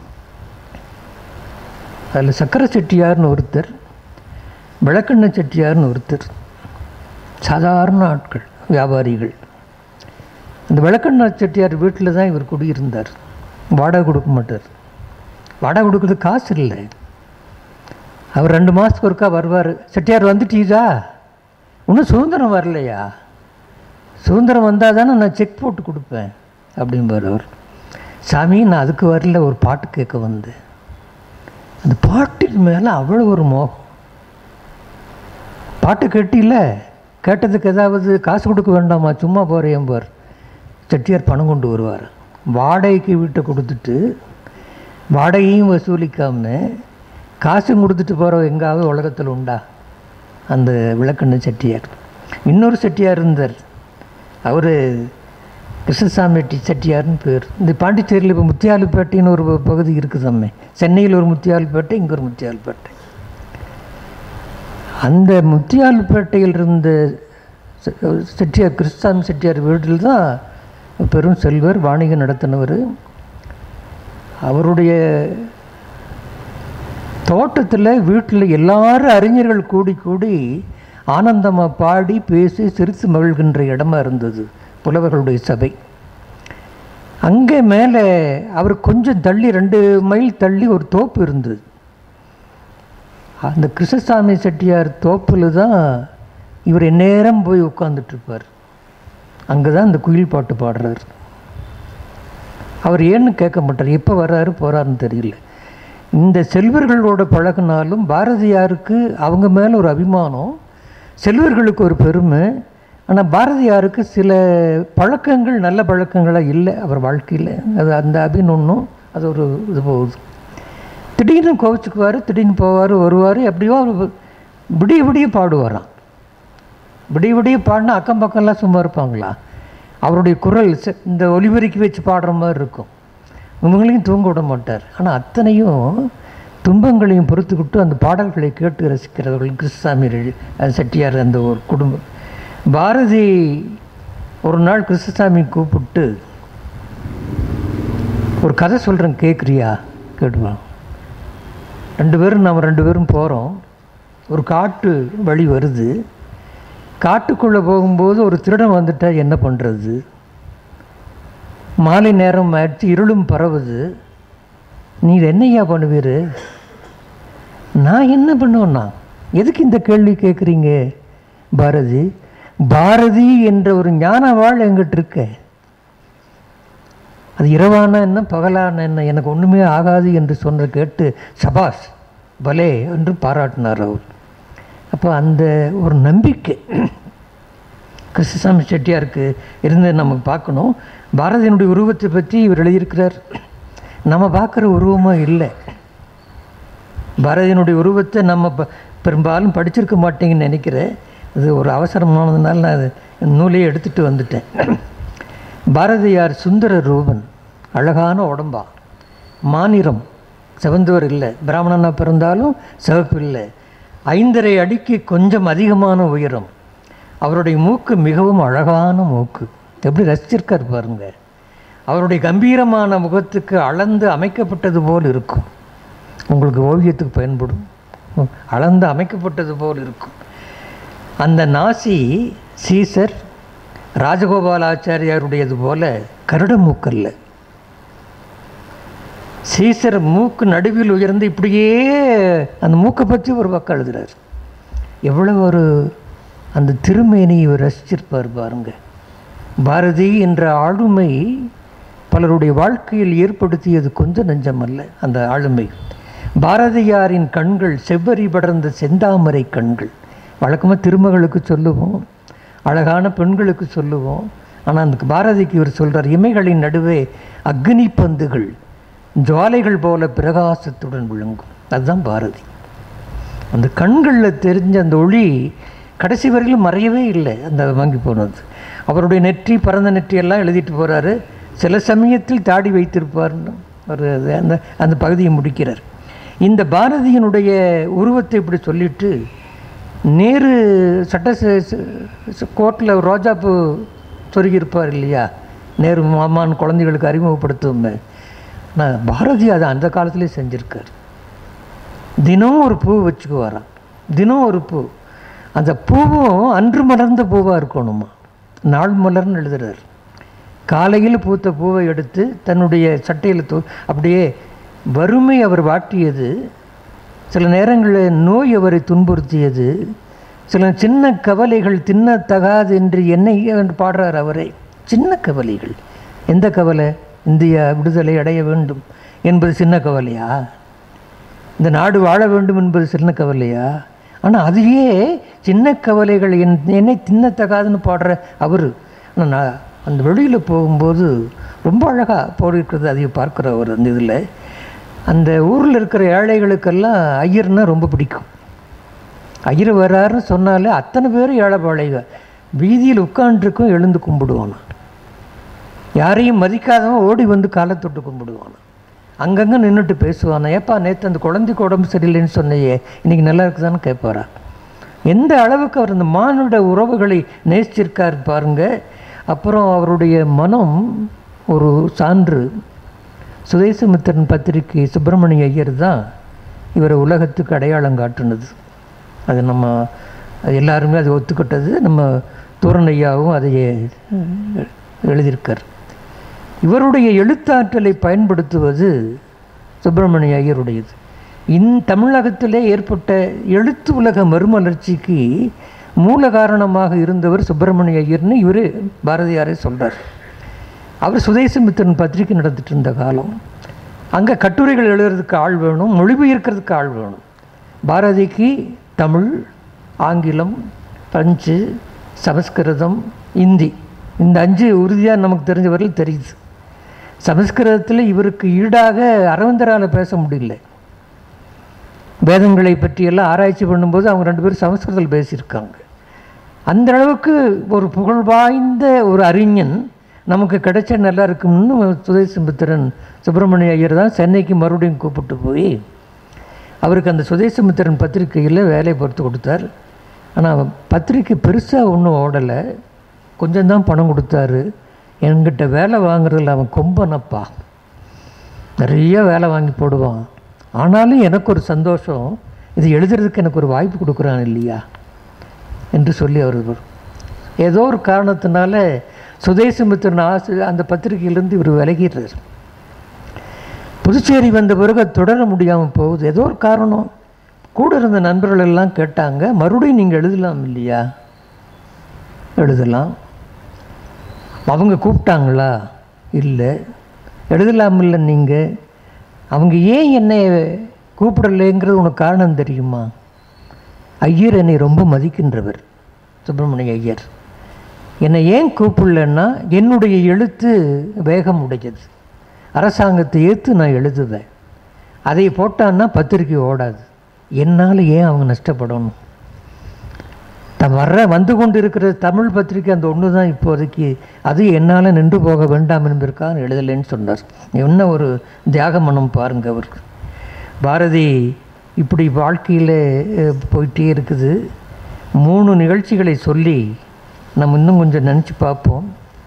S1: அதில் சக்கர செட்டியார்னு ஒருத்தர் விளக்கண்ண செட்டியார்னு ஒருத்தர் சாதாரண ஆட்கள் வியாபாரிகள் அந்த விளக்கண்ண செட்டியார் வீட்டில் தான் இவர் குடியிருந்தார் வாடகை கொடுக்க மாட்டார் வாடகை கொடுக்குறது காசு இல்லை அவர் ரெண்டு மாதத்துக்கு ஒருக்கா வருவார் செட்டியார் வந்துட்டீதா இன்னும் சுதந்திரம் வரலையா சுதந்திரம் வந்தால் தானே நான் செக் போட்டு கொடுப்பேன் அப்படிம்பார் அவர் சாமி நான் அதுக்கு வரல ஒரு பாட்டு கேட்க வந்தேன் அந்த பாட்டின் மேலே அவ்வளோ ஒரு மோகம் பாட்டு கேட்டில கேட்டதுக்கு ஏதாவது காசு கொடுக்க வேண்டாமா சும்மா போகிறேன் பார் செட்டியார் பணம் கொண்டு வருவார் வாடகைக்கு வீட்டை கொடுத்துட்டு வாடகையும் வசூலிக்காம காசும் கொடுத்துட்டு போகிற எங்காவது உலகத்தில் உண்டா அந்த விளக்கண்ண செட்டியார் இன்னொரு செட்டியார் இருந்தார் அவர் கிருஷ்ணசாமி டி செட்டியார்னு பேர் இந்த பாண்டிச்சேரியில் இப்போ முத்தியாலுப்பேட்டைன்னு ஒரு பகுதி இருக்குதாமே சென்னையில் ஒரு முத்தியாலுப்பேட்டை இங்கே ஒரு முத்தியாலுப்பேட்டை அந்த முத்தியாலுப்பேட்டையில் இருந்த செ- செட்டியார் கிருஷ்ணசாமி செட்டியார் வீட்டில் தான் பெரும் செல்வர் வாணிகம் நடத்தினவர் அவருடைய தோட்டத்தில் வீட்டில் எல்லாரும் அறிஞர்கள் கூடி கூடி ஆனந்தமாக பாடி பேசி சிரித்து மகிழ்கின்ற இடமா இருந்தது புலவர்களுடைய சபை அங்கே மேலே அவர் கொஞ்சம் தள்ளி ரெண்டு மைல் தள்ளி ஒரு தோப்பு இருந்தது அந்த கிருஷ்ணசாமி செட்டியார் தோப்பில் தான் இவர் எந்நேரம் போய் உட்காந்துட்ருப்பார் அங்கே தான் இந்த குயில் பாட்டு பாடுறாரு அவர் ஏன்னு கேட்க மாட்டார் எப்போ வர்றாரு போகிறாருன்னு தெரியல இந்த செல்வர்களோட பழகினாலும் பாரதியாருக்கு அவங்க மேலே ஒரு அபிமானம் செல்வர்களுக்கு ஒரு பெருமை ஆனால் பாரதியாருக்கு சில பழக்கங்கள் நல்ல பழக்கங்களாக இல்லை அவர் வாழ்க்கையில் அது அந்த அபிநொன்னும் அது ஒரு இது போகுது திடீர்னு கோவிச்சுக்குவார் திடீர்னு போவார் வருவார் எப்படியோ அவர் விடிய விடிய பாடுவாராம் விடிய விடிய பாடினா அக்கம் பக்கம்லாம் சும்மா இருப்பாங்களா அவருடைய குரல் செ- இந்த ஒலிபெருக்கி வச்சு பாடுற மாதிரி இருக்கும் இவங்களையும் தூங்க விட மாட்டார் ஆனால் அத்தனையும் துன்பங்களையும் பொறுத்துக்கிட்டு அந்த பாடல்களை கேட்டு ரசிக்கிறவர்கள் கிருஷ்ணசாமி ரெ- அஹ் செட்டியார் அந்த ஒரு குடும்பம் பாரதி ஒரு நாள் கிருஷ்ணசாமி கூப்பிட்டு ஒரு கதை சொல்கிறேன் கேட்குறியா கேட்டுவான் ரெண்டு பேரும் நம்ம ரெண்டு பேரும் போகிறோம் ஒரு காட்டு வழி வருது காட்டுக்குள்ளே போகும்போது ஒரு திருடன் வந்துட்டா என்ன பண்ணுறது மாலை நேரம் ஆயிடுச்சு இருளும் பரவுது நீ இதை என்னய்யா பண்ணுவீர் நான் என்ன பண்ணுவேன்னா எதுக்கு இந்த கேள்வி கேட்குறீங்க பாரதி பாரதி என்ற ஒரு ஞான வாழ் எங்கிட்ட இருக்க அது இரவான என்ன பகலான என்ன எனக்கு ஒன்றுமே ஆகாது என்று சொன்ன கேட்டு சபாஷ் பலே என்று பாராட்டினார் அவர் அப்போ அந்த ஒரு நம்பிக்கை கிருஷ்ணசாமி செட்டியாருக்கு இருந்து நம்ம பார்க்கணும் பாரதியினுடைய உருவத்தை பற்றி இவர் எழுதியிருக்கிறார் நம்ம பார்க்குற உருவமாக இல்லை பாரதியினுடைய உருவத்தை நம்ம ப- பெரும்பாலும் படிச்சிருக்க மாட்டேங்கன்னு நினைக்கிறேன் அது ஒரு அவசரமானதுனால நான் அது நூலையே எடுத்துகிட்டு வந்துட்டேன் பாரதியார் சுந்தர ரூபன் அழகான உடம்பா மாநிறம் சிவந்தவர் இல்லை பிராமணனாக பிறந்தாலும் சிவப்பு இல்லை ஐந்தரை அடிக்கு கொஞ்சம் அதிகமான உயரம் அவருடைய மூக்கு மிகவும் அழகான மூக்கு எப்படி ரசிச்சிருக்கார் பாருங்க அவருடைய கம்பீரமான முகத்துக்கு அளந்து அமைக்கப்பட்டது போல் இருக்கும் உங்களுக்கு ஓவியத்துக்கு பயன்படும் அளந்து அமைக்கப்பட்டது போல் இருக்கும் அந்த நாசி சீசர் ராஜகோபாலாச்சாரியாருடையது போல கருட மூக்கல்ல சீசர் மூக்கு நடுவில் உயர்ந்து இப்படியே அந்த மூக்கை பற்றி ஒரு பக்கம் எழுதுறார் எவ்வளவு ஒரு அந்த திருமேனி இவர் ரசிச்சிருப்பார் பாருங்க பாரதி என்ற ஆளுமை பலருடைய வாழ்க்கையில் ஏற்படுத்தியது கொஞ்சம் நெஞ்சமல்ல அந்த ஆளுமை பாரதியாரின் கண்கள் செவ்வரி படர்ந்த செந்தாமரை கண்கள் வழக்கமாக திருமகளுக்கு சொல்லுவோம் அழகான பெண்களுக்கு சொல்லுவோம் ஆனால் அந்த பாரதிக்கு இவர் சொல்கிறார் இமைகளின் நடுவே அக்னி பந்துகள் ஜுவாலைகள் போல பிரகாசத்துடன் விளங்கும் அதுதான் பாரதி அந்த கண்களில் தெரிஞ்ச அந்த ஒளி கடைசி வரையிலும் மறையவே இல்லை அந்த வாங்கி போனது அவருடைய நெற்றி பரந்த நெற்றி எல்லாம் எழுதிட்டு போகிறாரு சில சமயத்தில் தாடி வைத்திருப்பார்னு ஒரு அது அந்த அந்த பகுதியை முடிக்கிறார் இந்த பாரதியினுடைய உருவத்தை இப்படி சொல்லிட்டு நேரு சட்ட கோர்ட்டில் ரோஜாப்பூ சொருகியிருப்பார் இல்லையா நேரு மாமான் குழந்தைகளுக்கு அறிமுகப்படுத்துவோமே நான் பாரதி அதை அந்த காலத்திலே செஞ்சுருக்கார் தினம் ஒரு பூ வச்சுக்குவாராம் தினம் ஒரு பூ அந்த பூவும் அன்று மலர்ந்த பூவாக இருக்கணுமா நாள் மலர்னு எழுதுறார் காலையில் பூத்த பூவை எடுத்து தன்னுடைய சட்டையில் தூ அப்படியே வறுமை அவர் வாட்டியது சில நேரங்களில் நோய் அவரை துன்புறுத்தியது சில சின்ன கவலைகள் தின்னத்தகாது என்று என்னை என்று பாடுறார் அவரே சின்ன கவலைகள் எந்த கவலை இந்தியா விடுதலை அடைய வேண்டும் என்பது சின்ன கவலையா இந்த நாடு வாழ வேண்டும் என்பது சின்ன கவலையா ஆனால் அதுவே சின்ன கவலைகள் என் என்னை தின்னத்தகாதுன்னு பாடுற அவர் ஆனால் நான் அந்த வெளியில் போகும்போது ரொம்ப அழகாக போயிருக்கிறது அதையும் பார்க்குற அவர் அந்த இதில் அந்த ஊரில் இருக்கிற ஏழைகளுக்கெல்லாம் ஐயர்னா ரொம்ப பிடிக்கும் ஐயர் வர்றாருன்னு சொன்னாலே அத்தனை பேரும் ஏழை பாழைக வீதியில் உட்காண்ட்ருக்கும் எழுந்து கும்பிடுவானா யாரையும் மதிக்காதவன் ஓடி வந்து காலை தொட்டு கும்பிடுவானா அங்கங்கே நின்றுட்டு பேசுவானா ஏப்பா நேற்று அந்த குழந்தைக்கு உடம்பு சரியில்லைன்னு சொன்னையே இன்றைக்கி நல்லா இருக்குதான்னு கேட்பாரா எந்த அளவுக்கு அவர் அந்த மானுட உறவுகளை நேசிச்சிருக்கார் பாருங்க அப்புறம் அவருடைய மனம் ஒரு சான்று சுதேசமித்திரன் பத்திரிகை சுப்பிரமணிய ஐயர் தான் இவரை உலகத்துக்கு அடையாளம் காட்டுனது அது நம்ம அது எல்லாருமே அதை ஒத்துக்கிட்டது நம்ம தூரணையாவும் அதையே எழுதியிருக்கார் இவருடைய எழுத்தாற்றலை பயன்படுத்துவது சுப்பிரமணிய ஐயருடையது இன் தமிழகத்திலே ஏற்பட்ட எழுத்து உலக மறுமலர்ச்சிக்கு மூல காரணமாக இருந்தவர் சுப்பிரமணிய ஐயர்னு இவர் பாரதியாரே சொல்கிறார் அவர் சுதேசமித்திரன் பத்திரிக்கை நடந்துட்டு இருந்த காலம் அங்கே கட்டுரைகள் எழுதுறதுக்கு ஆள் வேணும் மொழிபெயர்க்கிறதுக்கு ஆள் வேணும் பாரதிக்கு தமிழ் ஆங்கிலம் பிரெஞ்சு சமஸ்கிருதம் இந்தி இந்த அஞ்சு உறுதியாக நமக்கு தெரிஞ்ச வரையில் தெரியுது சமஸ்கிருதத்தில் இவருக்கு ஈடாக அரவிந்தரால் பேச முடியல வேதங்களை பற்றியெல்லாம் ஆராய்ச்சி பண்ணும்போது அவங்க ரெண்டு பேரும் சமஸ்கிருதத்தில் பேசியிருக்காங்க அந்த அளவுக்கு ஒரு புகழ் வாய்ந்த ஒரு அறிஞன் நமக்கு கிடைச்சா நல்லா இருக்கும்னு சுதேசமித்திரன் சுப்பிரமணிய ஐயர் தான் சென்னைக்கு மறுபடியும் கூப்பிட்டு போய் அவருக்கு அந்த சுதேசமித்திரன் பத்திரிக்கையில் வேலை பொறுத்து கொடுத்தார் ஆனால் பத்திரிக்கை பெருசாக ஒன்றும் ஓடலை கொஞ்சம் தான் பணம் கொடுத்தாரு என்கிட்ட வேலை வாங்குறதுல அவன் கொம்பனப்பா நிறைய வேலை வாங்கி போடுவான் ஆனாலும் எனக்கு ஒரு சந்தோஷம் இது எழுதுறதுக்கு எனக்கு ஒரு வாய்ப்பு கொடுக்குறான் இல்லையா என்று சொல்லி அவர் ஏதோ ஒரு காரணத்தினால சுதேசமித்திரன் ஆசை அந்த பத்திரிகையிலேருந்து இவர் விலகிடுறார் புதுச்சேரி வந்த பிறகு அது தொடர முடியாமல் போகுது ஏதோ ஒரு காரணம் கூட இருந்த நண்பர்கள் எல்லாம் கேட்டாங்க மறுபடியும் நீங்கள் எழுதலாம் இல்லையா எழுதலாம் அவங்க கூப்பிட்டாங்களா இல்லை எழுதலாம் இல்லை நீங்கள் அவங்க ஏன் என்னை கூப்பிடலைங்கிறது உனக்கு காரணம் தெரியுமா ஐயர் என்னை ரொம்ப மதிக்கின்றவர் சுப்பிரமணிய ஐயர் என்னை ஏன் கூப்பிடலன்னா என்னுடைய எழுத்து வேகம் உடையது அரசாங்கத்தை ஏற்று நான் எழுதுவேன் அதை போட்டான்னா பத்திரிக்கை ஓடாது என்னால் ஏன் அவங்க நஷ்டப்படணும் த வர்ற வந்து கொண்டு இருக்கிற தமிழ் பத்திரிக்கை அந்த ஒன்று தான் இப்போதைக்கு அது என்னால் நின்று போக வேண்டாம் என்பதற்காக எழுதலைன்னு சொன்னார் என்ன ஒரு தியாக மனம் பாருங்க அவருக்கு பாரதி இப்படி வாழ்க்கையில் போயிட்டே இருக்குது மூணு நிகழ்ச்சிகளை சொல்லி நம்ம இன்னும் கொஞ்சம் நினச்சி பார்ப்போம்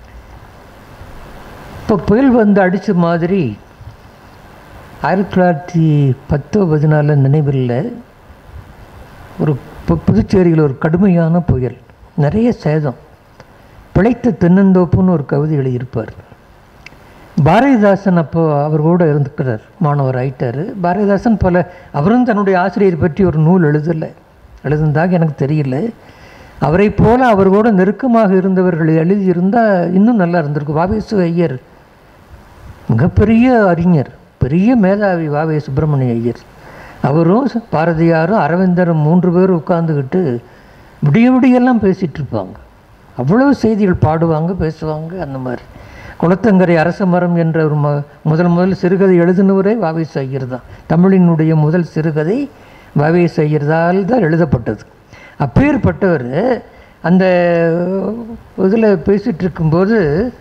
S1: இப்போ புயல் வந்து அடித்த மாதிரி ஆயிரத்தி தொள்ளாயிரத்தி பத்தோ பதினாலு நினைவில்லை ஒரு பு- புதுச்சேரியில் ஒரு கடுமையான புயல் நிறைய சேதம் பிழைத்த தென்னந்தோப்புன்னு ஒரு கவிதை எழுதியிருப்பார் பாரதிதாசன் அப்போ அவர் கூட இருந்துக்கிறார் மாணவர் ஆயிட்டார் பாரதிதாசன் பல அவரும் தன்னுடைய ஆசிரியர் பற்றி ஒரு நூல் எழுதலை எழுதுனதாக எனக்கு தெரியல அவரை போல அவர் கூட நெருக்கமாக இருந்தவர்கள் எழுதியிருந்தால் இன்னும் நல்லா இருந்திருக்கும் வாவேசு ஐயர் மிகப்பெரிய அறிஞர் பெரிய மேதாவி வாவே சுப்பிரமணிய ஐயர் அவரும் ச- பாரதியாரும் அரவிந்தரும் மூன்று பேரும் உட்காந்துக்கிட்டு விடிய விடியெல்லாம் பேசிகிட்டு இருப்பாங்க அவ்வளவு செய்திகள் பாடுவாங்க பேசுவாங்க அந்த மாதிரி குளத்தங்கரை அரச மரம் என்ற ஒரு ம முதல் முதல் சிறுகதை எழுதினவரே வாவே ஐயர் தான் தமிழினுடைய முதல் சிறுகதை வாவே ஐயர்தால் தான் எழுதப்பட்டது அப்பேற்பட்டவர் அந்த இதில் பேசிகிட்டு இருக்கும்போது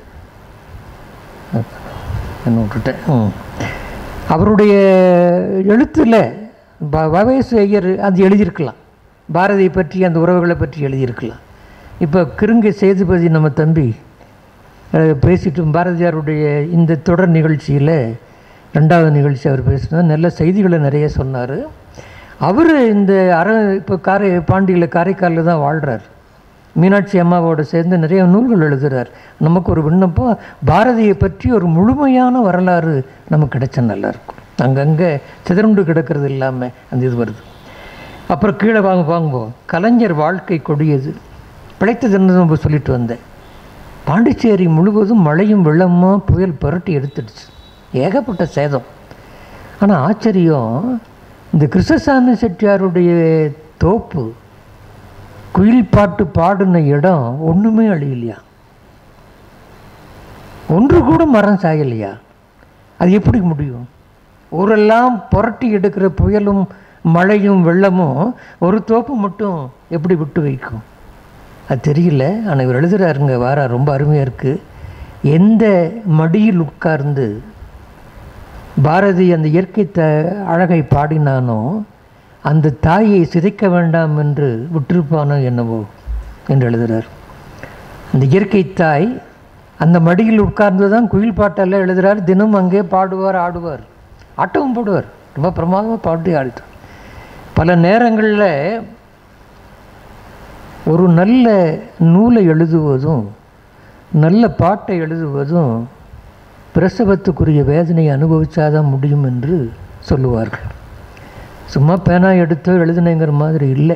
S1: என்ன விட்டுட்டேன் ம். அவருடைய எழுத்தில் வவேசு ஐயர் அது எழுதியிருக்கலாம் பாரதியை பற்றி அந்த உறவுகளை பற்றி எழுதியிருக்கலாம் இப்போ கிருங்கை சேதுபதி நம்ம தம்பி அஹ், பேசிட்டு பாரதியாருடைய இந்த தொடர் நிகழ்ச்சியில் ரெண்டாவது நிகழ்ச்சி அவர் பேசினது நல்ல செய்திகளை நிறைய சொன்னார் அவர் இந்த அர இப்போ காரை பாண்டியில் காரைக்காலில் தான் வாழ்கிறார் மீனாட்சி அம்மாவோட சேர்ந்து நிறைய நூல்கள் எழுதுகிறார் நமக்கு ஒரு விண்ணப்பம் பாரதியை பற்றி ஒரு முழுமையான வரலாறு நமக்கு கிடைச்சா நல்லாயிருக்கும் அங்கங்கே சிதறுண்டு கிடக்கிறது இல்லாமல் அந்த இது வருது அப்புறம் கீழே வாங்க வாங்குவோம் கலைஞர் வாழ்க்கை கொடியது பிழைத்ததுன்னு நம்ம சொல்லிட்டு வந்தேன் பாண்டிச்சேரி முழுவதும் மழையும் வெள்ளமாக புயல் புரட்டி எடுத்துடுச்சு ஏகப்பட்ட சேதம் ஆனால் ஆச்சரியம் இந்த கிருஷ்ணசாமி செட்டியாருடைய தோப்பு குயில் பாட்டு பாடின இடம் ஒன்றுமே அழியலையா ஒன்று கூட மரம் சாயலையா அது எப்படி முடியும் ஊரெல்லாம் புரட்டி எடுக்கிற புயலும் மழையும் வெள்ளமும் ஒரு தோப்பு மட்டும் எப்படி விட்டு வைக்கும் அது தெரியல ஆனால் இவர் எழுதுறாருங்க வாரா ரொம்ப அருமையாக இருக்குது எந்த மடியில் உட்கார்ந்து பாரதி அந்த இயற்கை த அழகை பாடினானோ அந்த தாயை சிதைக்க வேண்டாம் என்று விட்டிருப்பானோ என்னவோ என்று எழுதுகிறார் அந்த இயற்கை தாய் அந்த மடியில் உட்கார்ந்து தான் குயில் பாட்டெல்லாம் எழுதுகிறார் தினம் அங்கே பாடுவார் ஆடுவார் ஆட்டமும் போடுவார் ரொம்ப பிரமாதமாக பாடி ஆடிட்டார் பல நேரங்களில் ஒரு நல்ல நூலை எழுதுவதும் நல்ல பாட்டை எழுதுவதும் பிரசவத்துக்குரிய வேதனையை அனுபவிச்சாதான் முடியும் என்று சொல்லுவார்கள் சும்மா பேனா எடுத்தோ எழுதுனேங்கிற மாதிரி இல்லை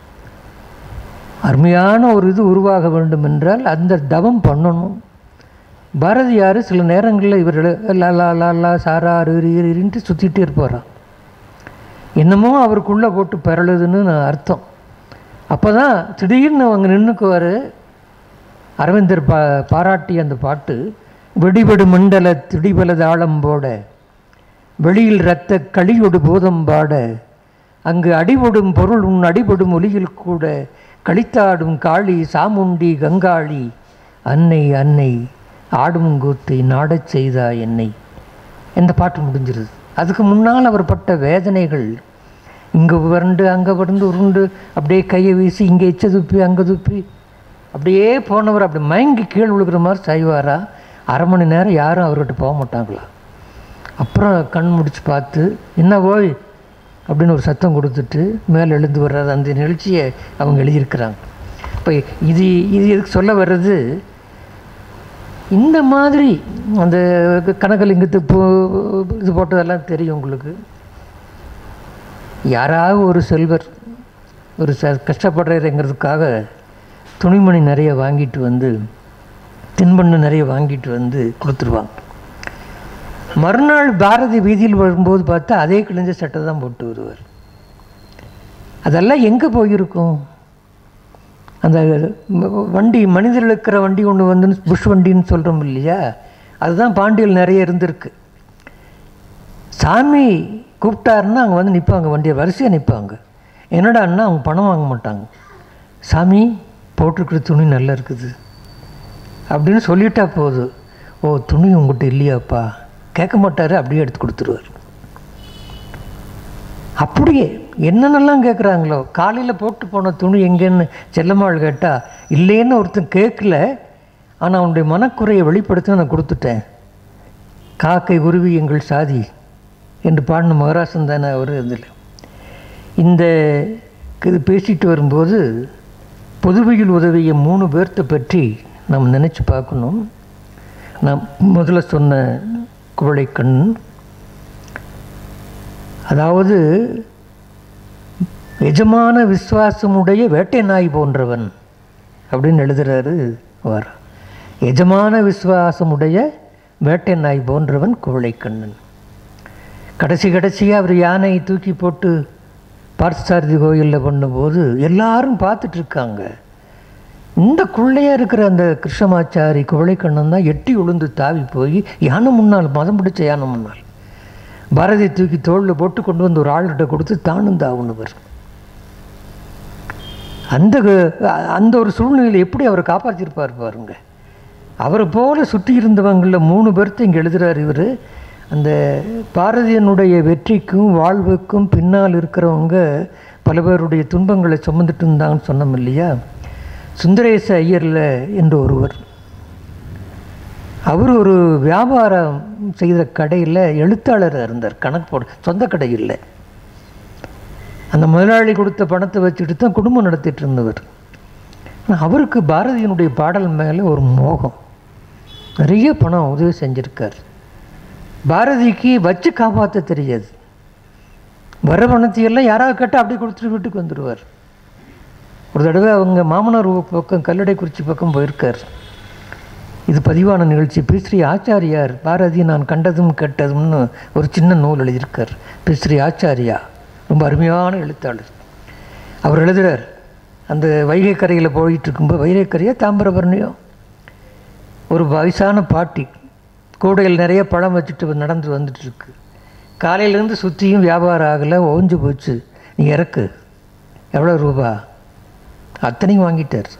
S1: அருமையான ஒரு இது உருவாக வேண்டும் என்றால் அந்த தவம் பண்ணணும் பாரதியார் சில நேரங்களில் இவர் எழு- லா லா லா லா சாரா ரின்ட்டு சுற்றிட்டே இருப்பாராம் என்னமோ அவருக்குள்ளே போட்டு பிறழுதுன்னு நான் அர்த்தம் அப்போ தான் திடீர்னு அவங்க நின்றுக்குவார் அரவிந்தர் பா பாராட்டி அந்த பாட்டு வெடிவெடு மண்டல திடிபலது ஆழம்போட வெளியில் இரத்த களியொடு போதம் பாட அங்கு அடிபடும் பொருள் உன் அடிபடும் ஒலியில் கூட களித்தாடும் காளி சாமுண்டி கங்காளி அன்னை அன்னை ஆடும் கூத்தை நாடச் செய்தா என்னை இந்த பாட்டு முடிஞ்சிருது அதுக்கு முன்னால் அவர் பட்ட வேதனைகள் இங்கே வறண்டு அங்கே வறண்டு உருண்டு அப்படியே கையை வீசி இங்கே எச்ச துப்பி அங்கே துப்பி அப்படியே போனவர் அப்படி மயங்கி கீழ் விழுகிற மாதிரி செய்வாரா அரை மணி நேரம் யாரும் அவர்கிட்ட போக மாட்டாங்களா அப்புறம் கண் முடிச்சு பார்த்து என்ன ஓய் அப்படின்னு ஒரு சத்தம் கொடுத்துட்டு மேலே எழுந்து வர்றது அந்த நிகழ்ச்சியை அவங்க எழுதியிருக்கிறாங்க இப்போ இது இது எதுக்கு சொல்ல வர்றது இந்த மாதிரி அந்த கனகலிங்கத்து பூ இது போட்டதெல்லாம் தெரியும் உங்களுக்கு யாராவது ஒரு செல்வர் ஒரு ச கஷ்டப்படுறதுங்கிறதுக்காக துணிமணி நிறைய வாங்கிட்டு வந்து தின்பண்ணு நிறைய வாங்கிட்டு வந்து கொடுத்துருவாங்க மறுநாள் பாரதி வீதியில் வரும்போது பார்த்தா அதே கிழிஞ்ச சட்டை தான் போட்டு வருவார் அதெல்லாம் எங்கே போயிருக்கும் அந்த ம- வண்டி மனிதர் இழுக்கிற வண்டி ஒன்று வந்து புஷ் வண்டின்னு சொல்கிறோம் இல்லையா அதுதான் பாண்டியில் நிறைய இருந்திருக்கு சாமி கூப்பிட்டாருன்னா அங்கே வந்து நிற்பாங்க வண்டியை வரிசையாக நிற்பாங்க என்னடான்னா அவங்க பணம் வாங்க மாட்டாங்க சாமி போட்டிருக்கிற துணி நல்லா இருக்குது அப்படின்னு சொல்லிட்டா போதும் ஓ துணி உங்கள்கிட்ட இல்லையாப்பா கேட்க மாட்டார் அப்படியே எடுத்து கொடுத்துருவார் அப்படியே என்னென்னலாம் கேட்குறாங்களோ காலையில் போட்டு போன துணி எங்கேன்னு செல்லம்மாள் கேட்டால் இல்லைன்னு ஒருத்தன் கேட்கல ஆனால் அவனுடைய மனக்குறையை வெளிப்படுத்த நான் கொடுத்துட்டேன் காக்கை குருவி எங்கள் சாதி என்று பாடின மகராசன் தானே அவர் இதில் இந்த இது பேசிட்டு வரும்போது பொதுவையில் உதவிய மூணு பேர்த்த பற்றி நாம் நினச்சி பார்க்கணும் நான் முதல்ல சொன்ன குவளைக்கண் அதாவது எஜமான விசுவாசமுடைய வேட்டை நாய் போன்றவன் அப்படின்னு எழுதுறாரு வார் எஜமான விசுவாசமுடைய வேட்டை நாய் போன்றவன் குவளைக்கண்ணன் கடைசி கடைசியாக அவர் யானையை தூக்கி போட்டு பார்த்தசாரதி கோயிலில் பண்ணும்போது எல்லாரும் பார்த்துட்டு இருக்காங்க இந்த குள்ளையாக இருக்கிற அந்த கிருஷ்ணமாச்சாரி குவளைக்கண்ணன் தான் எட்டி உளுந்து தாவி போய் யானை முன்னால் மதம் பிடிச்ச யானை முன்னால் பாரதி தூக்கி தோளில் போட்டு கொண்டு வந்து ஒரு ஆள்கிட்ட கொடுத்து தானும் தாவுனவர் அந்த அந்த ஒரு சூழ்நிலையில் எப்படி அவரை காப்பாற்றிருப்பார் பாருங்க அவரை போல சுற்றி இருந்தவங்களில் மூணு பேர்த்த இங்கே எழுதுகிறார் இவர் அந்த பாரதியனுடைய வெற்றிக்கும் வாழ்வுக்கும் பின்னால் இருக்கிறவங்க பல பேருடைய துன்பங்களை சுமந்துட்டு இருந்தாங்கன்னு சொன்னோம் இல்லையா சுந்தரேச ஐயரில் என்று ஒருவர் அவர் ஒரு வியாபாரம் செய்த கடையில் எழுத்தாளராக இருந்தார் கணக்கு போட சொந்த கடை இல்லை அந்த முதலாளி கொடுத்த பணத்தை வச்சுட்டு தான் குடும்பம் நடத்திட்டு இருந்தவர் ஆனா அவருக்கு பாரதியினுடைய பாடல் மேலே ஒரு மோகம் நிறைய பணம் உதவி செஞ்சுருக்கார் பாரதிக்கு வச்சு காப்பாற்ற தெரியாது வர பணத்தையெல்லாம் யாராவது கேட்டால் அப்படியே கொடுத்துட்டு வீட்டுக்கு வந்துடுவார் ஒரு தடவை அவங்க மாமனார் ஊர் பக்கம் கல்லடைக்குறிச்சி பக்கம் போயிருக்கார் இது பதிவான நிகழ்ச்சி பி ஸ்ரீ ஆச்சாரியார் பாரதி நான் கண்டதும் கேட்டதும்னு ஒரு சின்ன நூல் எழுதியிருக்கார் பி ஸ்ரீ ஆச்சாரியா ரொம்ப அருமையான எழுத்தாளர் அவர் எழுதுகிறார் அந்த வைகை கரையில் போயிட்டு இருக்கும்போது வைகை கரையா தாமிரபரணியோ ஒரு வயசான பாட்டி கூடையில் நிறைய பழம் வச்சுட்டு நடந்து வந்துட்டு இருக்கு காலையிலேருந்து சுற்றியும் வியாபாரம் ஆகலை ஓஞ்சு போச்சு நீ இறக்கு எவ்வளோ ரூபா அத்தனையும் வாங்கிட்டார்